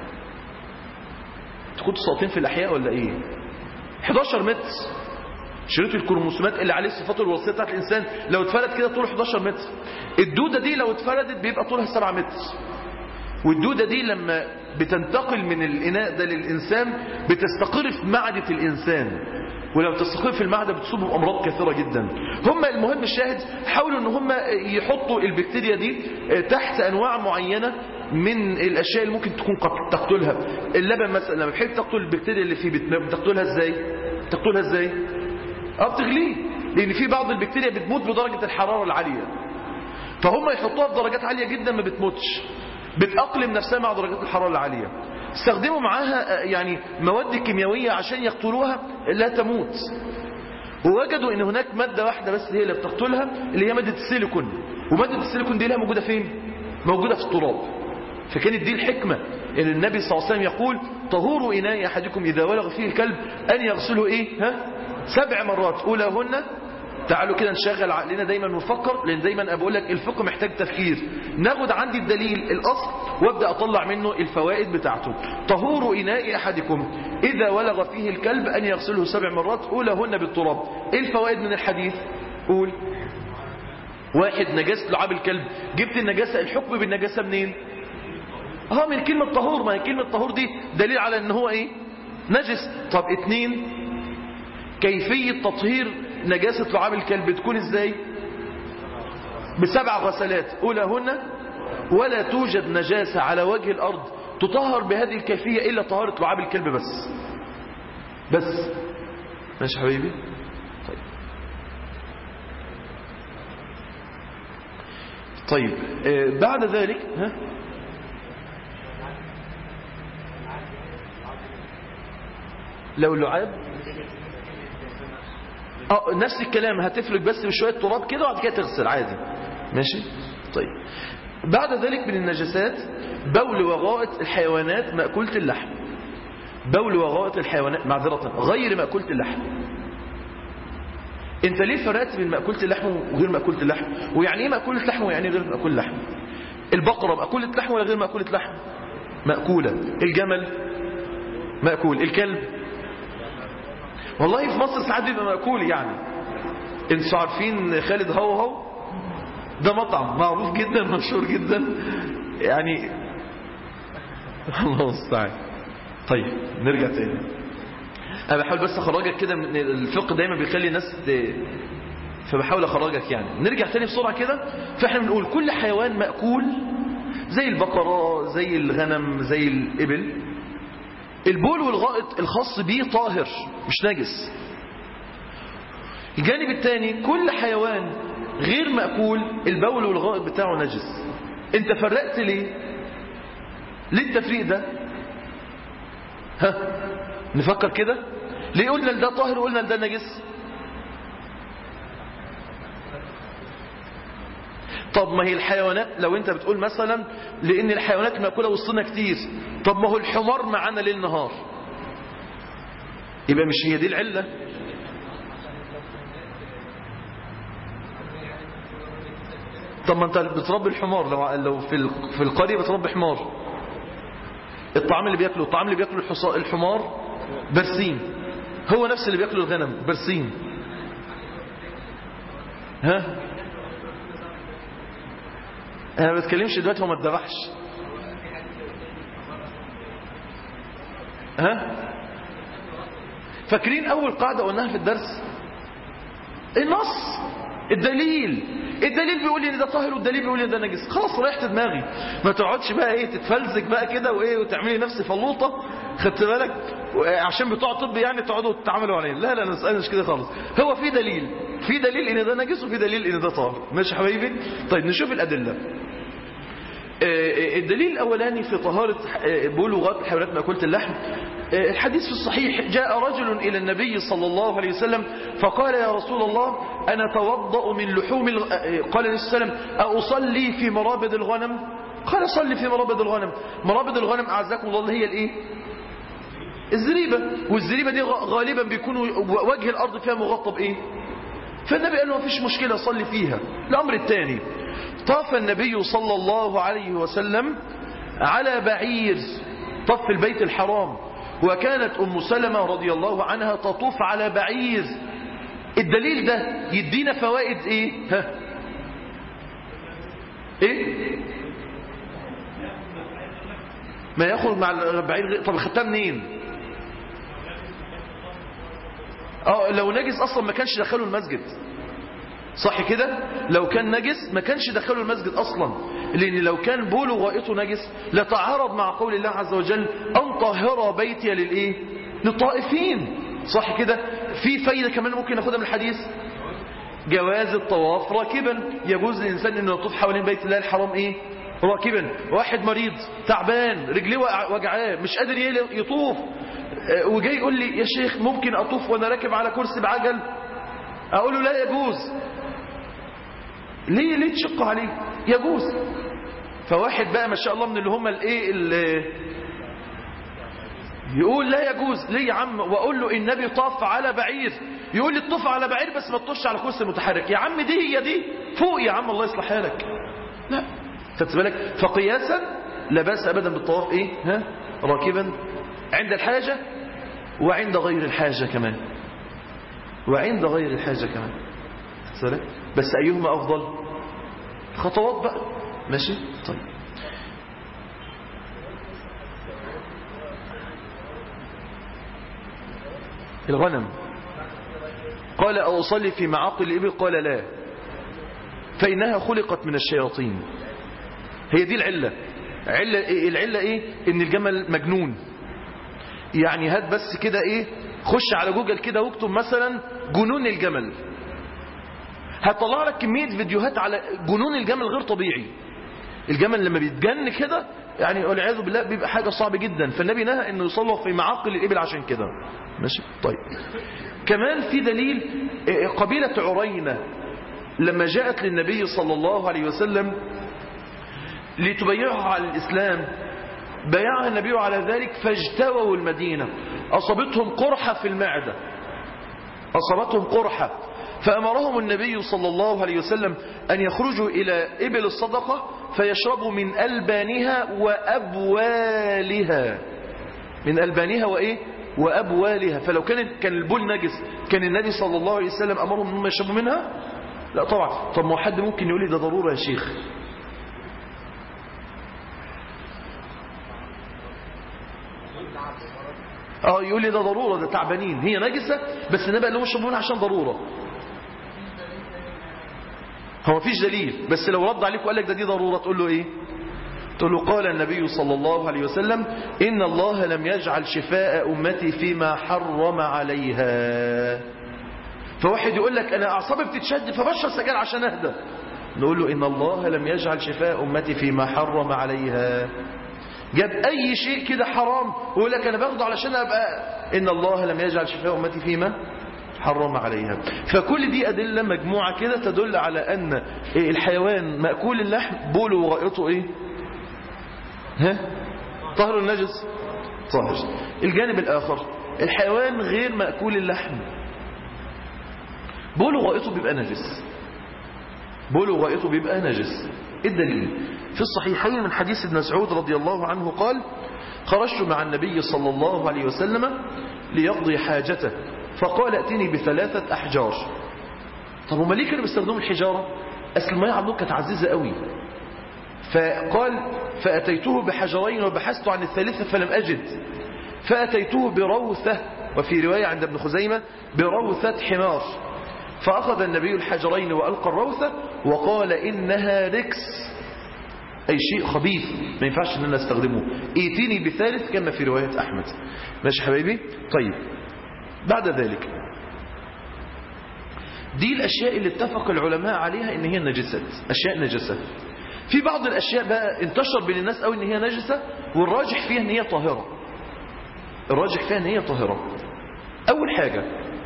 تكونوا ساقطين في الاحياء ولا ايه 11 متر شريط الكروموسومات اللي عليه الصفات الوراثيه بتاعت الانسان لو اتفرد كده طوله 11 متر الدوده دي لو اتفردت بيبقى طولها 7 متر والدوده دي لما بتنتقل من الاناء ده للانسان بتستقر في معده الانسان ولو تستقر في المعدة بتصيبه بأمراض كثيرة جدا هم المهم الشاهد حاولوا ان هم يحطوا البكتيريا دي تحت انواع معينة من الاشياء اللي ممكن تكون تقتلها اللبن مثلا لما بتحب تقتل البكتيريا اللي فيه بتقتلها ازاي تقتلها ازاي اه بتغليه لان في بعض البكتيريا بتموت بدرجة الحرارة العالية فهم يحطوها بدرجات عالية جدا ما بتموتش بتأقلم نفسها مع درجات الحرارة العالية استخدموا معاها يعني مواد كيميائية عشان يقتلوها لا تموت ووجدوا ان هناك مادة واحدة بس هي اللي بتقتلها اللي هي مادة السيليكون ومادة السيليكون دي لها موجودة فين موجودة في التراب فكانت دي الحكمة ان النبي صلى الله عليه وسلم يقول طهور إناء أحدكم إذا ولغ فيه الكلب أن يغسله إيه ها سبع مرات أولاهن تعالوا كده نشغل عقلنا دايما ونفكر لان دايما بقول لك الفقه محتاج تفكير ناخد عندي الدليل الاصل وابدا اطلع منه الفوائد بتاعته طهور اناء احدكم اذا ولغ فيه الكلب ان يغسله سبع مرات اولاهن بالتراب ايه الفوائد من الحديث قول واحد نجاسه لعاب الكلب جبت النجاسه الحكم بالنجاسه منين اه من كلمه طهور ما هي كلمه طهور دي دليل على ان هو ايه نجس طب اتنين كيفيه تطهير نجاسة لعاب الكلب تكون ازاي بسبع غسلات أولاهن ولا توجد نجاسة على وجه الأرض تطهر بهذه الكيفية إلا طهارة لعاب الكلب بس بس ماشي حبيبي طيب طيب آه بعد ذلك ها لو اللعاب اه نفس الكلام هتفرق بس بشويه تراب كده وبعد كده تغسل عادي ماشي طيب بعد ذلك من النجاسات بول وغائط الحيوانات مأكولة اللحم بول وغائط الحيوانات معذرة غير مأكولة اللحم انت ليه فرقت بين مأكولة اللحم وغير مأكولة اللحم ويعني ايه مأكولة لحم ويعني ايه غير مأكولة لحم البقرة مأكولة لحم ولا غير مأكولة لحم مأكولة الجمل مأكول الكلب والله في مصر ساعات بيبقى مأكول يعني انتوا عارفين خالد هو هو ده مطعم معروف جدا مشهور جدا يعني الله المستعان طيب نرجع تاني انا بحاول بس اخرجك كده من الفقه دايما بيخلي الناس ت... فبحاول اخرجك يعني نرجع تاني بسرعه كده فاحنا بنقول كل حيوان مأكول زي البقرة زي الغنم زي الإبل البول والغائط الخاص بيه طاهر مش نجس الجانب الثاني كل حيوان غير مأكول البول والغائط بتاعه نجس انت فرقت ليه ليه التفريق ده ها نفكر كده ليه قلنا ده طاهر وقلنا ده نجس طب ما هي الحيوانات لو انت بتقول مثلا لان الحيوانات مأكولة وسطنا كتير طب ما هو الحمار معانا ليل نهار يبقى مش هي دي العلة طب ما انت بتربي الحمار لو لو في في القريه بتربي حمار الطعام اللي بياكله الطعام اللي بياكله الحمار برسيم هو نفس اللي بياكله الغنم برسيم ها انا ما بتكلمش دلوقتي هو ما اتذبحش ها فاكرين اول قاعده قلناها في الدرس النص الدليل الدليل بيقول لي ان ده طاهر والدليل بيقول لي ان ده نجس خلاص ريحت دماغي ما تقعدش بقى ايه تتفلزك بقى كده وايه وتعملي نفس فلوطه خدت بالك عشان بتوع طب يعني تقعدوا تتعاملوا عليه لا لا انا مش كده خالص هو في دليل في دليل ان ده نجس وفي دليل ان ده طاهر ماشي يا حبايبي طيب نشوف الادله الدليل الأولاني في طهارة بلغات الحيوانات مأكولة اللحم الحديث في الصحيح جاء رجل إلى النبي صلى الله عليه وسلم فقال يا رسول الله أنا توضأ من لحوم الغ... قال عليه السلام أصلي في مرابد الغنم قال صلي في مرابد الغنم مرابد الغنم أعزكم الله هي الإيه الزريبة والزريبة دي غالبا بيكون وجه الأرض فيها مغطى بإيه فالنبي قال له ما فيش مشكلة صلي فيها الأمر الثاني طاف النبي صلى الله عليه وسلم على بعير طف البيت الحرام وكانت أم سلمة رضي الله عنها تطوف على بعير الدليل ده يدينا فوائد ايه ها ايه ما ياخد مع البعير طب خدتها منين اه لو نجس اصلا ما كانش دخله المسجد صح كده لو كان نجس ما كانش دخله المسجد اصلا لان لو كان بوله غائطه نجس لتعارض مع قول الله عز وجل ان طهر بيتي للايه للطائفين صح كده في فايده كمان ممكن ناخدها من الحديث جواز الطواف راكبا يجوز للانسان انه يطوف حوالين بيت الله الحرام ايه راكبا واحد مريض تعبان رجليه وجعاه مش قادر يطوف وجاي يقول لي يا شيخ ممكن اطوف وانا راكب على كرسي بعجل اقول له لا يجوز ليه ليه تشق عليه يجوز فواحد بقى ما شاء الله من اللي هم الايه اللي يقول لا يجوز ليه يا عم واقول له النبي طاف على بعير يقول لي تطوف على بعير بس ما تطوفش على كرسي متحرك يا عم دي هي دي فوق يا عم الله يصلح حالك لا خدت بالك فقياسا لا باس ابدا بالطواف ايه ها راكبا عند الحاجه وعند غير الحاجه كمان وعند غير الحاجه كمان خدت بالك بس ايهما افضل خطوات بقى ماشي طيب الغنم قال أصلي في معاقل الإبل قال لا فإنها خلقت من الشياطين هي دي العلة علة العلة إيه إن الجمل مجنون يعني هات بس كده إيه خش على جوجل كده واكتب مثلا جنون الجمل هتطلع لك كمية فيديوهات على جنون الجمل غير طبيعي الجمل لما بيتجن كده يعني والعياذ بالله بيبقى حاجة صعبة جدا فالنبي نهى انه يصلى في معاقل الإبل عشان كده ماشي طيب كمان في دليل قبيلة عرينة لما جاءت للنبي صلى الله عليه وسلم لتبيعها على الإسلام بايعها النبي على ذلك فاجتووا المدينة أصابتهم قرحة في المعدة أصابتهم قرحة فأمرهم النبي صلى الله عليه وسلم أن يخرجوا إلى إبل الصدقة فيشربوا من ألبانها وأبوالها من ألبانها وإيه وأبوالها فلو كان كان البول نجس كان النبي صلى الله عليه وسلم أمرهم أنهم يشربوا منها لا طبعا طب ما حد ممكن يقول لي ده ضرورة يا شيخ اه يقول لي ده ضرورة ده تعبانين هي نجسة بس النبي قال لهم اشربوا منها عشان ضرورة هو مفيش دليل بس لو رد عليك وقال لك ده دي ضرورة تقول له ايه تقول له قال النبي صلى الله عليه وسلم إن الله لم يجعل شفاء أمتي فيما حرم عليها فواحد يقول لك أنا أعصابي بتتشد فبشر سجال عشان أهدى نقول له إن الله لم يجعل شفاء أمتي فيما حرم عليها جاب أي شيء كده حرام ويقول لك أنا باخده علشان أبقى إن الله لم يجعل شفاء أمتي فيما حرم عليها فكل دي أدلة مجموعة كده تدل على أن الحيوان مأكول اللحم بوله وغائطه إيه ها طهر النجس طاهر الجانب الآخر الحيوان غير مأكول اللحم بوله وغائطه بيبقى نجس بوله وغائطه بيبقى نجس الدليل في الصحيحين من حديث ابن مسعود رضي الله عنه قال خرجت مع النبي صلى الله عليه وسلم ليقضي حاجته فقال ائتني بثلاثة أحجار طب هما ليه كانوا بيستخدموا الحجارة أصل المياه عندهم كانت عزيزة قوي فقال فأتيته بحجرين وبحثت عن الثالثة فلم أجد فأتيته بروثة وفي رواية عند ابن خزيمة بروثة حمار فأخذ النبي الحجرين وألقى الروثة وقال إنها ركس أي شيء خبيث ما ينفعش أن نستخدمه ايتيني بثالث كما في رواية أحمد ماشي حبايبي طيب بعد ذلك دي الأشياء اللي اتفق العلماء عليها إن هي نجسات أشياء نجسة في بعض الأشياء بقى انتشر بين الناس قوي إن هي نجسة والراجح فيها إن هي طاهرة الراجح فيها إن هي طاهرة أول حاجة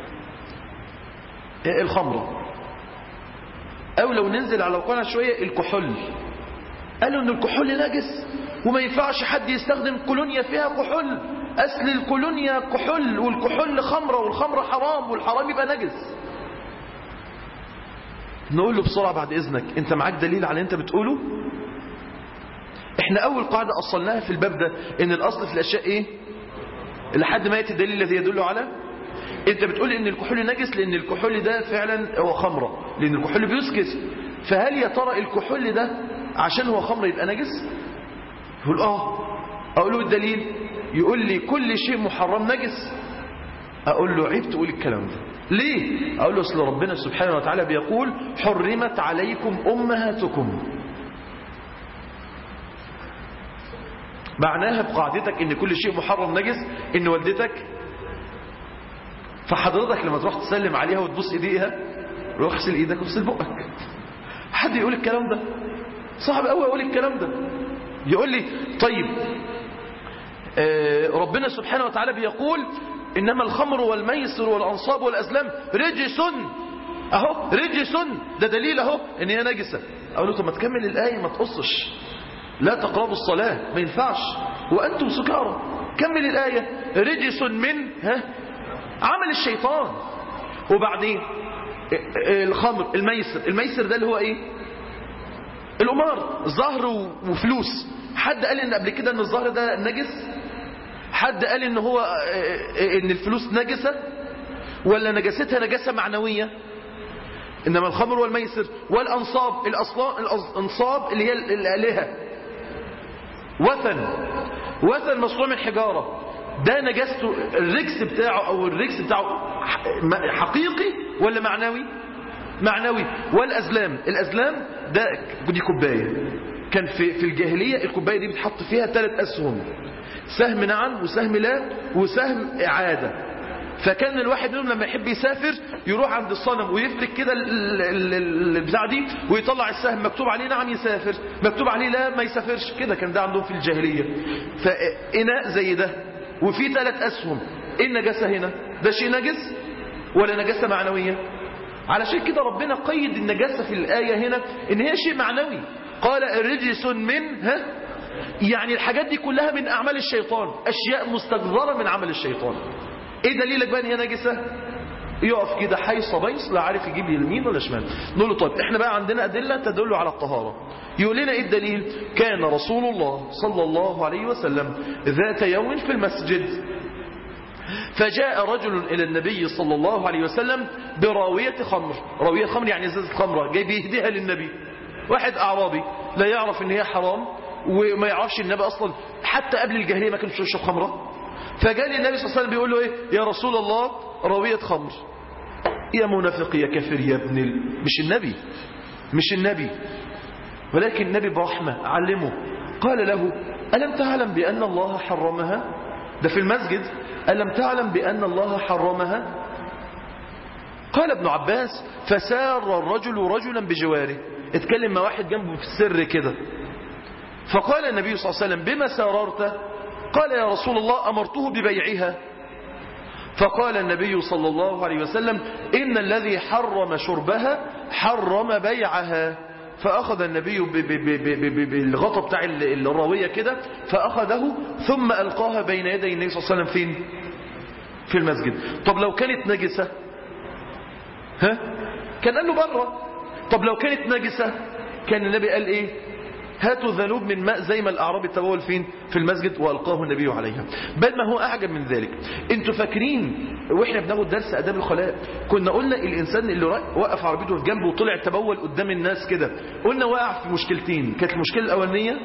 الخمرة أو لو ننزل على وقعنا شوية الكحول قالوا إن الكحول نجس وما ينفعش حد يستخدم كولونيا فيها كحول أصل الكولونيا كحول والكحول خمرة والخمرة حرام والحرام يبقى نجس نقول له بسرعة بعد إذنك أنت معاك دليل على اللي أنت بتقوله احنا أول قاعدة أصلناها في الباب ده إن الأصل في الأشياء إيه لحد ما يأتي الدليل الذي يدل على أنت بتقول إن الكحول نجس لأن الكحول ده فعلا هو خمرة لأن الكحول بيسكت فهل يا ترى الكحول ده عشان هو خمرة يبقى نجس يقول آه أقول له الدليل يقول لي كل شيء محرم نجس أقول له عيب تقول الكلام ده ليه أقول له أصل ربنا سبحانه وتعالى بيقول حرمت عليكم أمهاتكم معناها بقاعدتك ان كل شيء محرم نجس ان والدتك فحضرتك لما تروح تسلم عليها وتبوس ايديها روح اغسل ايدك واغسل بقك حد يقول الكلام ده صعب قوي اقول الكلام ده يقول لي طيب آه ربنا سبحانه وتعالى بيقول إنما الخمر والميسر والأنصاب والأزلام رجس أهو رجس ده دليل أهو إن هي نجسة أقول له طب ما تكمل الآية ما تقصش لا تقربوا الصلاة ما ينفعش وأنتم سكارى كمل الآية رجس من ها عمل الشيطان وبعدين الخمر الميسر الميسر ده اللي هو ايه القمار زهر وفلوس حد قال ان قبل كده ان الزهر ده نجس حد قال ان هو ان الفلوس نجسة ولا نجستها نجاسة معنوية انما الخمر والميسر والانصاب الانصاب اللي هي الالهة وثن وثن مصنوع من حجارة ده نجاسته الرجس بتاعه او الرجس بتاعه حقيقي ولا معنوي معنوي والازلام الازلام ده دي كوبايه كان في في الجاهليه الكوبايه دي بتحط فيها ثلاث اسهم سهم نعم وسهم لا وسهم إعادة فكان الواحد منهم لما يحب يسافر يروح عند الصنم ويفرك كده البتاع دي ويطلع السهم مكتوب عليه نعم يسافر مكتوب عليه لا ما يسافرش كده كان ده عندهم في الجاهلية فإناء زي ده وفي ثلاث أسهم إيه النجاسة هنا ده شيء نجس ولا نجاسة معنوية علشان كده ربنا قيد النجاسة في الآية هنا إن هي شيء معنوي قال الرجس من ها يعني الحاجات دي كلها من أعمال الشيطان أشياء مستجذرة من عمل الشيطان إيه دليلك بقى إن هي نجسة يقف كده حيص بيص لا عارف يجيب يمين ولا شمال نقول له طيب احنا بقى عندنا أدلة تدل على الطهارة يقول لنا ايه الدليل كان رسول الله صلى الله عليه وسلم ذات يوم في المسجد فجاء رجل إلى النبي صلى الله عليه وسلم براوية خمر راوية خمر يعني ازازة خمرة جاي بيهديها للنبي واحد أعرابي لا يعرف ان هي حرام وما يعرفش النبي أصلا حتى قبل الجاهلية ما كانش يشرب خمرة فجاء للنبي صلى الله عليه وسلم بيقول له ايه يا رسول الله راوية خمر يا منافق يا كافر يا ابن ال... مش النبي مش النبي ولكن النبي برحمة علمه قال له ألم تعلم بأن الله حرمها ده في المسجد ألم تعلم بأن الله حرمها قال ابن عباس فسار الرجل رجلا بجواره اتكلم مع واحد جنبه في السر كده فقال النبي صلى الله عليه وسلم بما ساررت قال يا رسول الله أمرته ببيعها فقال النبي صلى الله عليه وسلم إن الذي حرم شربها حرم بيعها فأخذ النبي بالغطى بتاع الراوية كده فأخذه ثم ألقاها بين يدي النبي صلى الله عليه وسلم فين في المسجد طب لو كانت نجسة ها كان قال له بره طب لو كانت نجسة كان النبي قال ايه هاتوا ذنوب من ماء زي ما الأعرابي تبول فين في المسجد وألقاه النبي عليها بل ما هو أعجب من ذلك انتوا فاكرين واحنا بناخد درس أداب الخلاء كنا قلنا الإنسان اللي وقف عربيته في جنبه وطلع تبول قدام الناس كده قلنا وقع في مشكلتين كانت المشكلة الأولانية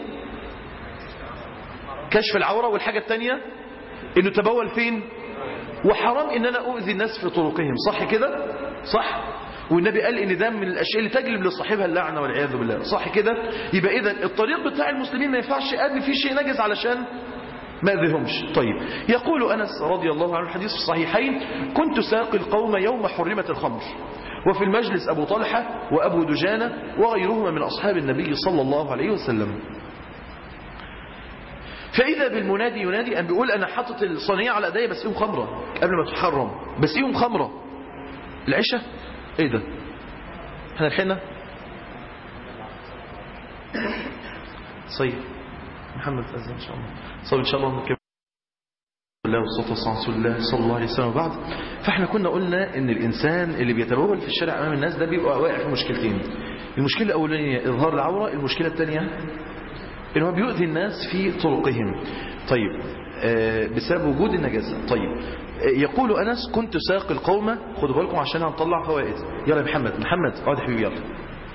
كشف العورة والحاجة الثانية انه تبول فين وحرام ان انا اؤذي الناس في طرقهم صح كده صح والنبي قال ان ده من الاشياء اللي تجلب لصاحبها اللعنه والعياذ بالله صح كده يبقى اذا الطريق بتاع المسلمين ما ينفعش ادي فيه شيء نجس علشان ما اذيهمش طيب يقول انس رضي الله عنه الحديث في الصحيحين كنت ساقي القوم يوم حرمت الخمر وفي المجلس ابو طلحه وابو دجانه وغيرهما من اصحاب النبي صلى الله عليه وسلم فإذا بالمنادي ينادي أن بيقول أنا حاطط الصينية على أيديا بس إيهم خمرة قبل ما تتحرم بس إيهم خمرة العشاء إيه ده احنا لحقنا صيب محمد أزل إن شاء الله صيب إن شاء الله نكمل الله والصلاة والسلام على رسول الله صلى الله عليه وسلم وبعد فاحنا كنا قلنا ان الانسان اللي بيتبول في الشارع امام الناس ده بيبقى واقع في مشكلتين المشكله الاولانيه اظهار العوره المشكله الثانيه ان هو بيؤذي الناس في طرقهم طيب آه بسبب وجود النجاسة طيب آه يقول أنس كنت ساقي القوم خدوا بالكم عشان هنطلع فوائد يلا يا محمد محمد اقعد يا حبيبي يلا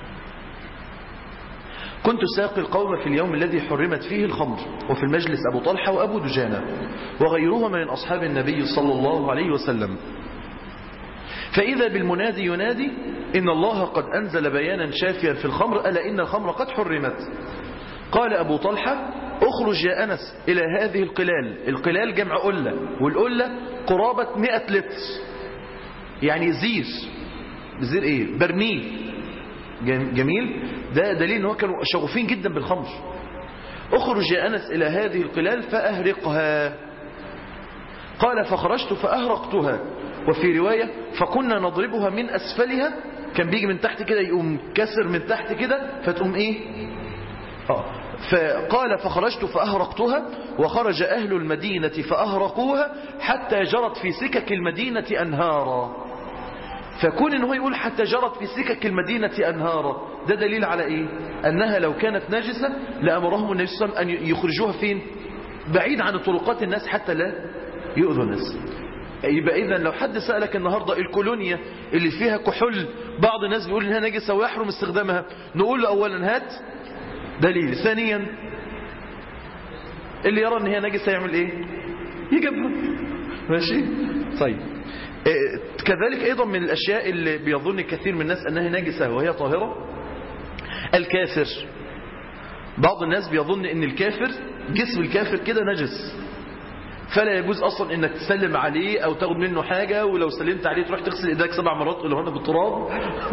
كنت ساقي القوم في اليوم الذي حرمت فيه الخمر وفي المجلس أبو طلحة وأبو دجانة وغيرهما من أصحاب النبي صلى الله عليه وسلم فإذا بالمنادي ينادي إن الله قد أنزل بيانا شافيا في الخمر ألا إن الخمر قد حرمت قال أبو طلحة اخرج يا أنس إلى هذه القلال القلال جمع قلة والقلة قرابة مئة لتر يعني زير زير ايه برميل جميل ده دليل ان هو كانوا شغوفين جدا بالخمر اخرج يا أنس إلى هذه القلال فأهرقها قال فخرجت فأهرقتها وفي رواية فكنا نضربها من أسفلها كان بيجي من تحت كده يقوم كسر من تحت كده فتقوم ايه آه. فقال فخرجت فأهرقتها وخرج أهل المدينة فأهرقوها حتى جرت في سكك المدينة أنهارا فكون ان هو يقول حتى جرت في سكك المدينة أنهارا ده دليل على إيه أنها لو كانت ناجسة لأمرهم النبي صلى الله عليه وسلم أن يخرجوها فين بعيد عن طرقات الناس حتى لا يؤذوا الناس يبقى إذا لو حد سألك النهاردة الكولونيا اللي فيها كحول بعض الناس بيقول إنها نجسة ويحرم استخدامها نقول له أولا هات دليل ثانيا اللي يرى ان هي نجسه يعمل ايه يجيبها ماشي طيب إيه كذلك ايضا من الاشياء اللي بيظن كثير من الناس انها نجسه وهي طاهره الكافر بعض الناس بيظن ان الكافر جسم الكافر كده نجس فلا يجوز اصلا انك تسلم عليه او تاخد منه حاجه ولو سلمت عليه تروح تغسل ايدك سبع مرات تقول له انا بالتراب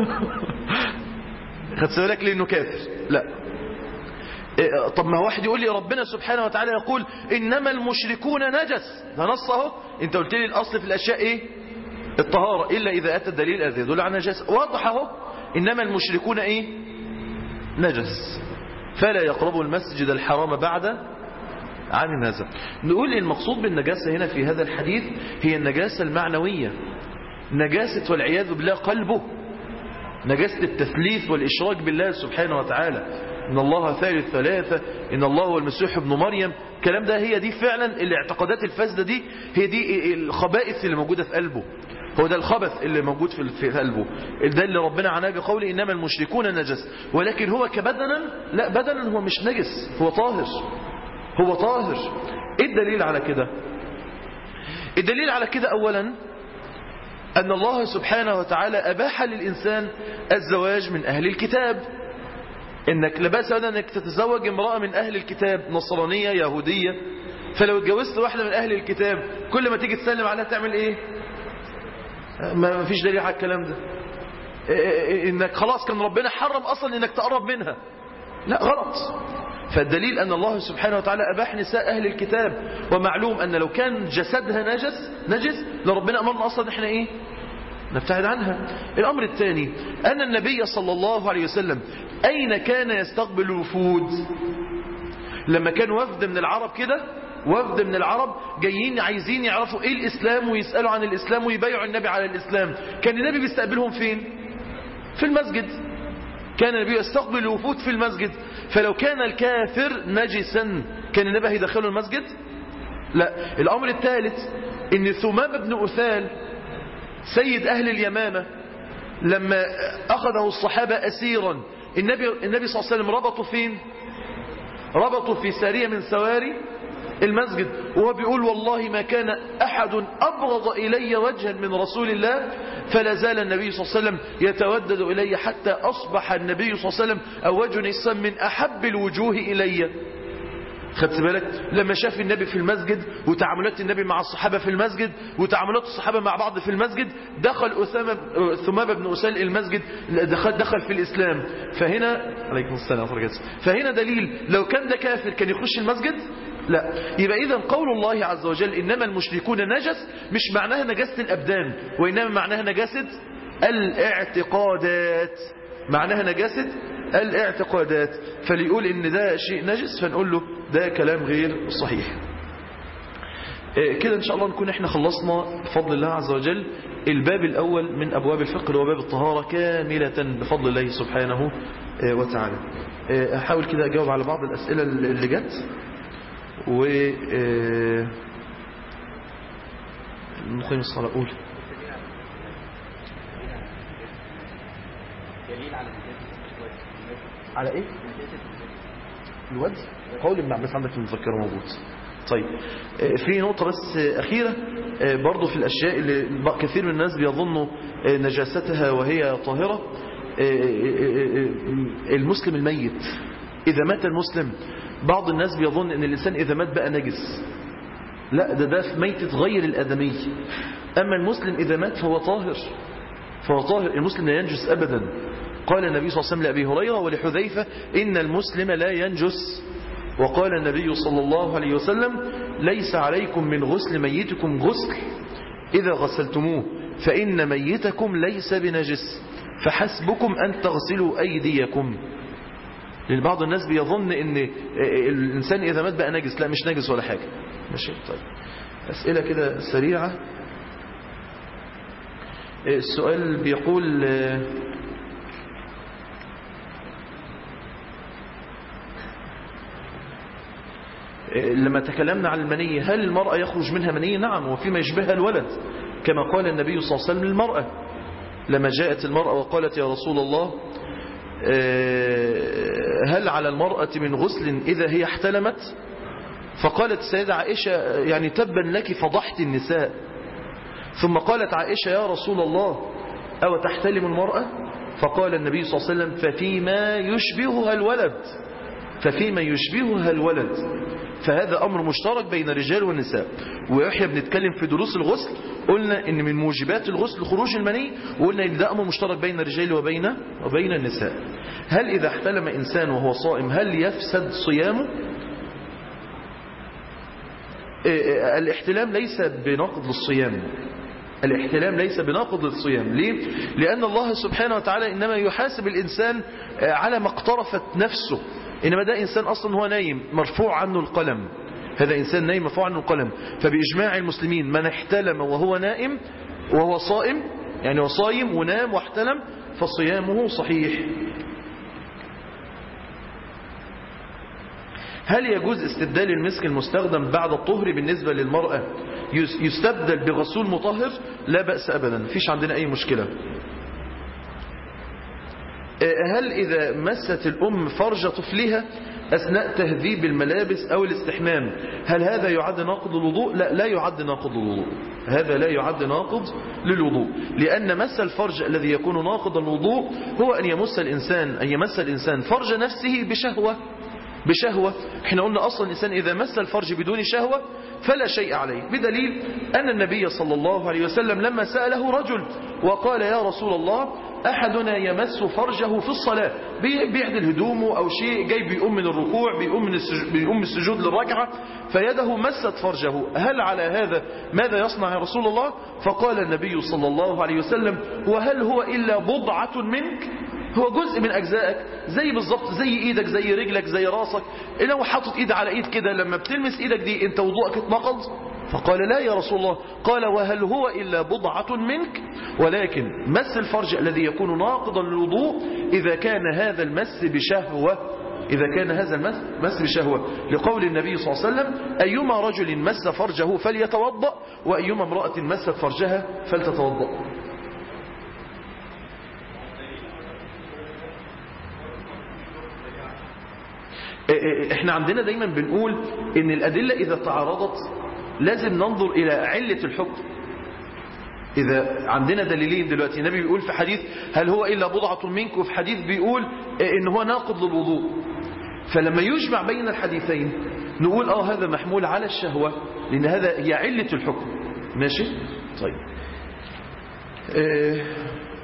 خدت بالك لانه كافر لا طب ما واحد يقول لي ربنا سبحانه وتعالى يقول إنما المشركون نجس ده نص اهو انت قلت لي الأصل في الأشياء إيه الطهارة إلا إذا أتى الدليل الذي يدل على نجاسة واضح اهو إنما المشركون إيه نجس فلا يقربوا المسجد الحرام بعد عام هذا نقول المقصود بالنجاسة هنا في هذا الحديث هي النجاسة المعنوية نجاسة والعياذ بالله قلبه نجاسة التثليث والإشراك بالله سبحانه وتعالى إن الله ثالث ثلاثة إن الله هو المسيح ابن مريم الكلام ده هي دي فعلا الاعتقادات الفاسدة دي هي دي الخبائث اللي موجودة في قلبه هو ده الخبث اللي موجود في في قلبه ده اللي ربنا عناه بقوله إنما المشركون نجس ولكن هو كبدنا لا بدنا هو مش نجس هو طاهر هو طاهر ايه الدليل على كده الدليل على كده اولا ان الله سبحانه وتعالى اباح للانسان الزواج من اهل الكتاب انك لباس هذا انك تتزوج امرأة من اهل الكتاب نصرانية يهودية فلو اتجوزت واحدة من اهل الكتاب كل ما تيجي تسلم عليها تعمل ايه ما فيش دليل على الكلام ده انك خلاص كان ربنا حرم اصلا انك تقرب منها لا غلط فالدليل أن الله سبحانه وتعالى أباح نساء أهل الكتاب ومعلوم أن لو كان جسدها نجس نجس لربنا أمرنا أصلا إحنا إيه نبتعد عنها الأمر الثاني أن النبي صلى الله عليه وسلم أين كان يستقبل الوفود لما كان وفد من العرب كده وفد من العرب جايين عايزين يعرفوا ايه الاسلام ويسألوا عن الاسلام ويبايعوا النبي على الاسلام كان النبي بيستقبلهم فين في المسجد كان النبي يستقبل الوفود في المسجد فلو كان الكافر نجسا كان النبي هيدخله المسجد لا الأمر الثالث ان ثمام بن أثال سيد أهل اليمامة لما أخذه الصحابة أسيرا النبي, النبي صلى الله عليه وسلم ربطوا فين ربطوا في سارية من سواري المسجد وهو بيقول والله ما كان أحد أبغض إلي وجها من رسول الله فلا زال النبي صلى الله عليه وسلم يتودد إلي حتى أصبح النبي صلى الله عليه وسلم أو وجه الإسلام من أحب الوجوه إلي خدت بالك لما شاف النبي في المسجد وتعاملات النبي مع الصحابة في المسجد وتعاملات الصحابة مع بعض في المسجد دخل أسامة ثمامة بن أسال المسجد دخل, دخل في الإسلام فهنا عليكم السلام فهنا دليل لو كان ده كافر كان يخش المسجد لا يبقى إذا قول الله عز وجل إنما المشركون نجس مش معناها نجاسة الأبدان وإنما معناها نجاسة الاعتقادات معناها نجاسة الاعتقادات فليقول إن ده شيء نجس فنقول له ده كلام غير صحيح كده إن شاء الله نكون إحنا خلصنا بفضل الله عز وجل الباب الأول من أبواب الفقه وباب الطهارة كاملة بفضل الله سبحانه وتعالى أحاول كده أجاوب على بعض الأسئلة اللي جت و نقيم الصلاة أقول على ايه الوجه قول ابن عباس عندك في المذكرة موجود طيب في نقطة بس أخيرة برضو في الأشياء اللي كثير من الناس بيظنوا نجاستها وهي طاهرة المسلم الميت إذا مات المسلم بعض الناس بيظن ان الانسان اذا مات بقى نجس لا ده ده في ميتة غير الادمي اما المسلم اذا مات فهو طاهر فهو طاهر المسلم لا ينجس ابدا قال النبي صلى الله عليه وسلم لأبي هريرة ولحذيفة إن المسلم لا ينجس وقال النبي صلى الله عليه وسلم ليس عليكم من غسل ميتكم غسل إذا غسلتموه فإن ميتكم ليس بنجس فحسبكم أن تغسلوا أيديكم لأن بعض الناس بيظن ان الإنسان إذا مات بقى نجس لا مش نجس ولا حاجة ماشي طيب أسئلة كده سريعة السؤال بيقول لما تكلمنا عن المني هل المرأة يخرج منها مني نعم وفيما يشبهها الولد كما قال النبي صلى الله عليه وسلم للمرأة لما جاءت المرأة وقالت يا رسول الله هل على المرأة من غسل إذا هي احتلمت فقالت السيدة عائشة يعني تبا لك فضحت النساء ثم قالت عائشة يا رسول الله أو تحتلم المرأة فقال النبي صلى الله عليه وسلم ففيما يشبهها الولد ففيما يشبهها الولد فهذا أمر مشترك بين الرجال والنساء وإحنا بنتكلم في دروس الغسل قلنا إن من موجبات الغسل خروج المني وقلنا إن ده أمر مشترك بين الرجال وبين وبين النساء هل إذا احتلم إنسان وهو صائم هل يفسد صيامه الاحتلام ليس بناقض للصيام الاحتلام ليس بناقض للصيام ليه؟ لأن الله سبحانه وتعالى إنما يحاسب الإنسان على ما اقترفت نفسه إنما ده إنسان أصلا هو نايم مرفوع عنه القلم هذا إنسان نايم مرفوع عنه القلم فبإجماع المسلمين من احتلم وهو نائم وهو صائم يعني هو صايم ونام واحتلم فصيامه صحيح هل يجوز استبدال المسك المستخدم بعد الطهر بالنسبة للمرأة يستبدل بغسول مطهر لا بأس أبدا فيش عندنا أي مشكلة هل إذا مست الأم فرج طفلها أثناء تهذيب الملابس أو الاستحمام هل هذا يعد ناقض الوضوء لا لا يعد ناقض الوضوء هذا لا يعد ناقض للوضوء لأن مس الفرج الذي يكون ناقض الوضوء هو أن يمس الإنسان أن يمس الإنسان فرج نفسه بشهوة بشهوة احنا قلنا أصلا الإنسان إذا مس الفرج بدون شهوة فلا شيء عليه بدليل أن النبي صلى الله عليه وسلم لما سأله رجل وقال يا رسول الله أحدنا يمس فرجه في الصلاة بيعدل هدومه أو شيء جاي بيقوم من الركوع بيقوم من السجود, بيقوم السجود للركعة فيده مست فرجه هل على هذا ماذا يصنع يا رسول الله فقال النبي صلى الله عليه وسلم وهل هو إلا بضعة منك هو جزء من أجزائك زي بالظبط زي إيدك زي رجلك زي راسك لو حاطط إيد على إيد كده لما بتلمس إيدك دي أنت وضوءك اتنقض فقال لا يا رسول الله قال وهل هو إلا بضعة منك ولكن مس الفرج الذي يكون ناقضا للوضوء إذا كان هذا المس بشهوة إذا كان هذا المس مس بشهوة لقول النبي صلى الله عليه وسلم أيما رجل مس فرجه فليتوضأ وأيما امرأة مست فرجها فلتتوضأ احنا عندنا دايما بنقول ان الأدلة إذا تعارضت لازم ننظر إلى علة الحكم إذا عندنا دليلين دلوقتي النبي بيقول في حديث هل هو إلا بضعة منك وفي حديث بيقول إن هو ناقض للوضوء فلما يجمع بين الحديثين نقول آه هذا محمول على الشهوة لأن هذا هي علة الحكم ماشي طيب اه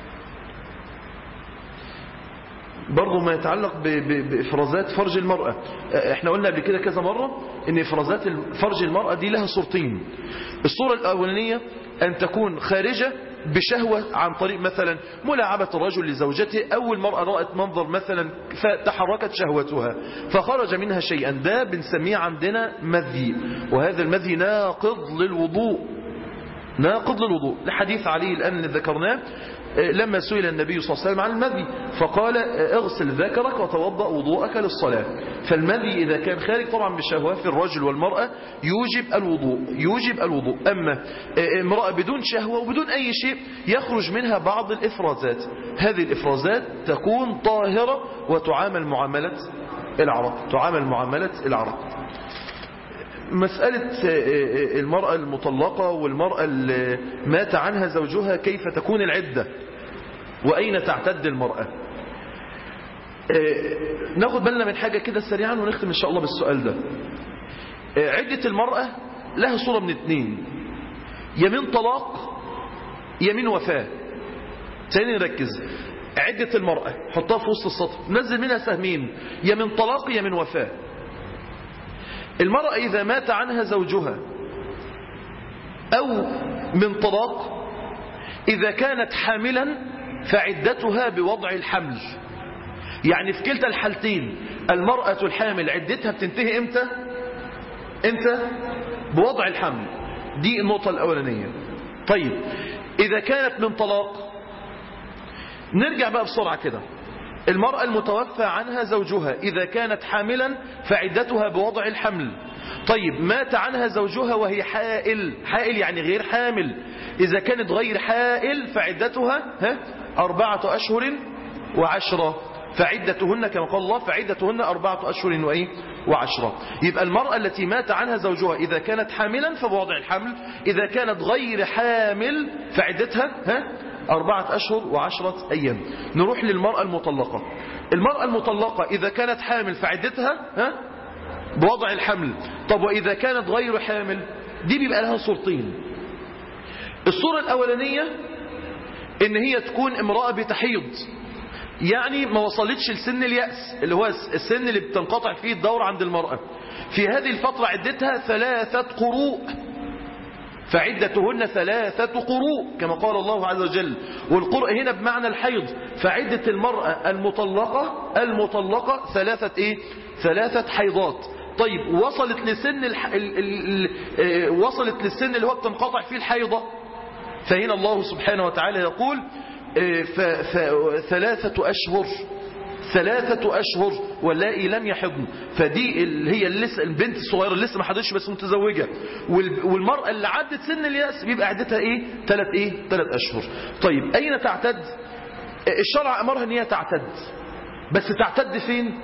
برضو ما يتعلق بإفرازات فرج المرأة احنا قلنا قبل كده كذا مرة ان إفرازات فرج المرأة دي لها صورتين الصورة الأولانية أن تكون خارجة بشهوة عن طريق مثلا ملاعبة الرجل لزوجته أو المرأة رأت منظر مثلا فتحركت شهوتها فخرج منها شيئا ده بنسميه عندنا مذي وهذا المذي ناقض للوضوء ناقض للوضوء لحديث علي الآن ذكرناه لما سئل النبي صلى الله عليه وسلم عن المذي فقال اغسل ذكرك وتوضأ وضوءك للصلاة فالمذي إذا كان خارج طبعا بالشهوة في الرجل والمرأة يوجب الوضوء يوجب الوضوء أما امرأة بدون شهوة وبدون أي شيء يخرج منها بعض الإفرازات هذه الإفرازات تكون طاهرة وتعامل معاملة العرب تعامل معاملة العرب مسألة المرأة المطلقة والمرأة اللي مات عنها زوجها كيف تكون العدة وأين تعتد المرأة ناخد بالنا من حاجة كده سريعا ونختم إن شاء الله بالسؤال ده عدة المرأة لها صورة من اتنين يمين طلاق يمين وفاة تاني نركز عدة المرأة حطها في وسط السطر نزل منها سهمين يمين طلاق يمين وفاة المرأة إذا مات عنها زوجها أو من طلاق إذا كانت حاملا فعدتها بوضع الحمل يعني في كلتا الحالتين المرأة الحامل عدتها بتنتهي امتى امتى بوضع الحمل دي النقطة الأولانية طيب إذا كانت من طلاق نرجع بقى بسرعة كده المرأة المتوفى عنها زوجها إذا كانت حاملا فعدتها بوضع الحمل طيب مات عنها زوجها وهي حائل حائل يعني غير حامل إذا كانت غير حائل فعدتها ها أربعة أشهر وعشرة فعدتهن كما قال الله فعدتهن أربعة أشهر وإيه وعشرة يبقى المرأة التي مات عنها زوجها إذا كانت حاملا فبوضع الحمل إذا كانت غير حامل فعدتها ها أربعة أشهر وعشرة أيام نروح للمرأة المطلقة المرأة المطلقة إذا كانت حامل فعدتها ها بوضع الحمل طب وإذا كانت غير حامل دي بيبقى لها صورتين الصورة الأولانية إن هي تكون امرأة بتحيض يعني ما وصلتش لسن اليأس اللي هو السن اللي بتنقطع فيه الدورة عند المرأة في هذه الفترة عدتها ثلاثة قروء فعدتهن ثلاثة قروء كما قال الله عز وجل والقرء هنا بمعنى الحيض فعدة المرأة المطلقة المطلقة ثلاثة ايه ثلاثة حيضات طيب وصلت لسن الح... ال... ال... ال... وصلت للسن اللي هو بتنقطع فيه الحيضة فهنا الله سبحانه وتعالى يقول ف... ف... ثلاثة أشهر ثلاثة أشهر واللائي لم يحضن فدي اللي هي لسه البنت الصغيرة اللي لسه ما حضرتش بس متزوجة والمرأة اللي عدت سن اليأس بيبقى عدتها ايه ثلاث ايه ثلاث أشهر طيب أين تعتد الشرع أمرها ان هي تعتد بس تعتد فين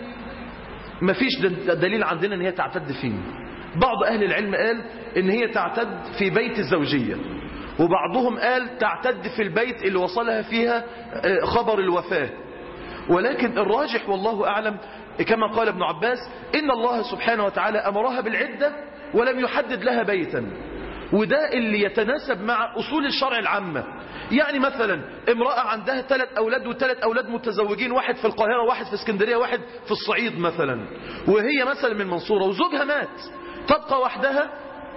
مفيش دليل عندنا ان هي تعتد فين بعض أهل العلم قال ان هي تعتد في بيت الزوجية وبعضهم قال تعتد في البيت اللي وصلها فيها خبر الوفاة ولكن الراجح والله أعلم كما قال ابن عباس إن الله سبحانه وتعالى أمرها بالعدة ولم يحدد لها بيتا وده اللي يتناسب مع أصول الشرع العامة يعني مثلا امرأة عندها ثلاث أولاد وثلاث أولاد متزوجين واحد في القاهرة واحد في اسكندرية واحد في الصعيد مثلا وهي مثلا من منصورة وزوجها مات تبقى وحدها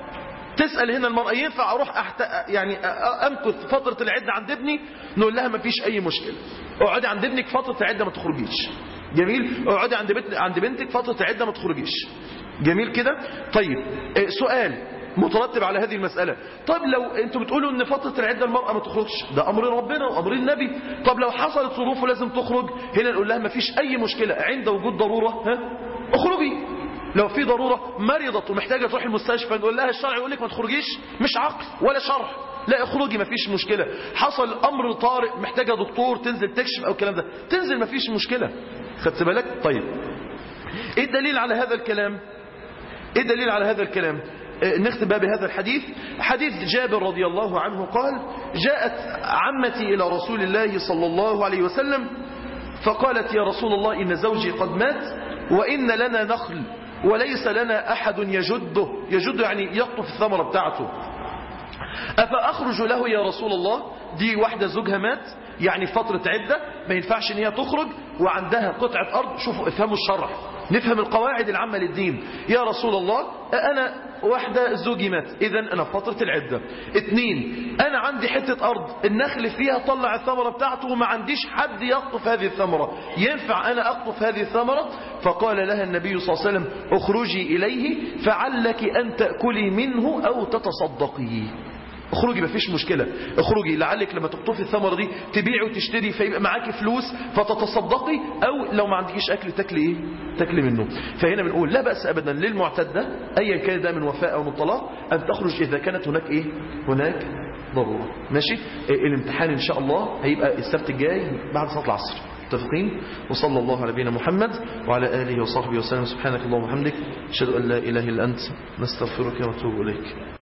تسأل هنا المرأة ينفع أروح أحت... يعني أمكث فترة العدة عند ابني نقول لها ما فيش أي مشكلة اقعدي عند ابنك فترة العدة ما تخرجيش جميل اقعدي عند بنت... عند بنتك فترة العدة ما تخرجيش جميل كده طيب سؤال مترتب على هذه المسألة طب لو انتوا بتقولوا ان فترة العدة المرأة ما تخرجش ده امر ربنا وامر النبي طب لو حصلت ظروف لازم تخرج هنا نقول لها ما فيش اي مشكلة عند وجود ضرورة ها اخرجي لو في ضرورة مرضت ومحتاجة تروح المستشفى نقول لها الشرع يقول لك ما تخرجيش مش عقل ولا شرع لا اخرجي ما فيش مشكلة حصل امر طارئ محتاجة دكتور تنزل تكشف او الكلام ده تنزل ما فيش مشكلة خدت بالك طيب ايه الدليل على هذا الكلام ايه الدليل على هذا الكلام نختم بقى بهذا الحديث حديث جابر رضي الله عنه قال جاءت عمتي إلى رسول الله صلى الله عليه وسلم فقالت يا رسول الله إن زوجي قد مات وإن لنا نخل وليس لنا أحد يجده يجده يعني يقطف الثمرة بتاعته أفأخرج له يا رسول الله دي واحدة زوجها مات يعني فترة عدة ما ينفعش ان هي تخرج وعندها قطعة أرض شوفوا افهموا الشرع نفهم القواعد العامة للدين يا رسول الله أنا واحدة زوجي مات إذا أنا في فترة العدة اثنين أنا عندي حتة أرض النخل فيها طلع الثمرة بتاعته وما عنديش حد يقطف هذه الثمرة ينفع أنا أقطف هذه الثمرة فقال لها النبي صلى الله عليه وسلم اخرجي إليه فعلك أن تأكلي منه أو تتصدقي اخرجي مفيش مشكلة اخرجي لعلك لما تقطفي الثمرة دي تبيعي وتشتري فيبقى معاكي فلوس فتتصدقي او لو ما عندكيش اكل تاكلي ايه تاكلي منه فهنا بنقول لا بأس ابدا للمعتدة ايا كان ده من وفاء او من طلاق ان تخرج اذا كانت هناك ايه هناك ضرورة ماشي الامتحان ان شاء الله هيبقى السبت الجاي بعد صلاة العصر متفقين وصلى الله على نبينا محمد وعلى آله وصحبه وسلم سبحانك اللهم وبحمدك أشهد أن لا إله إلا أنت نستغفرك ونتوب إليك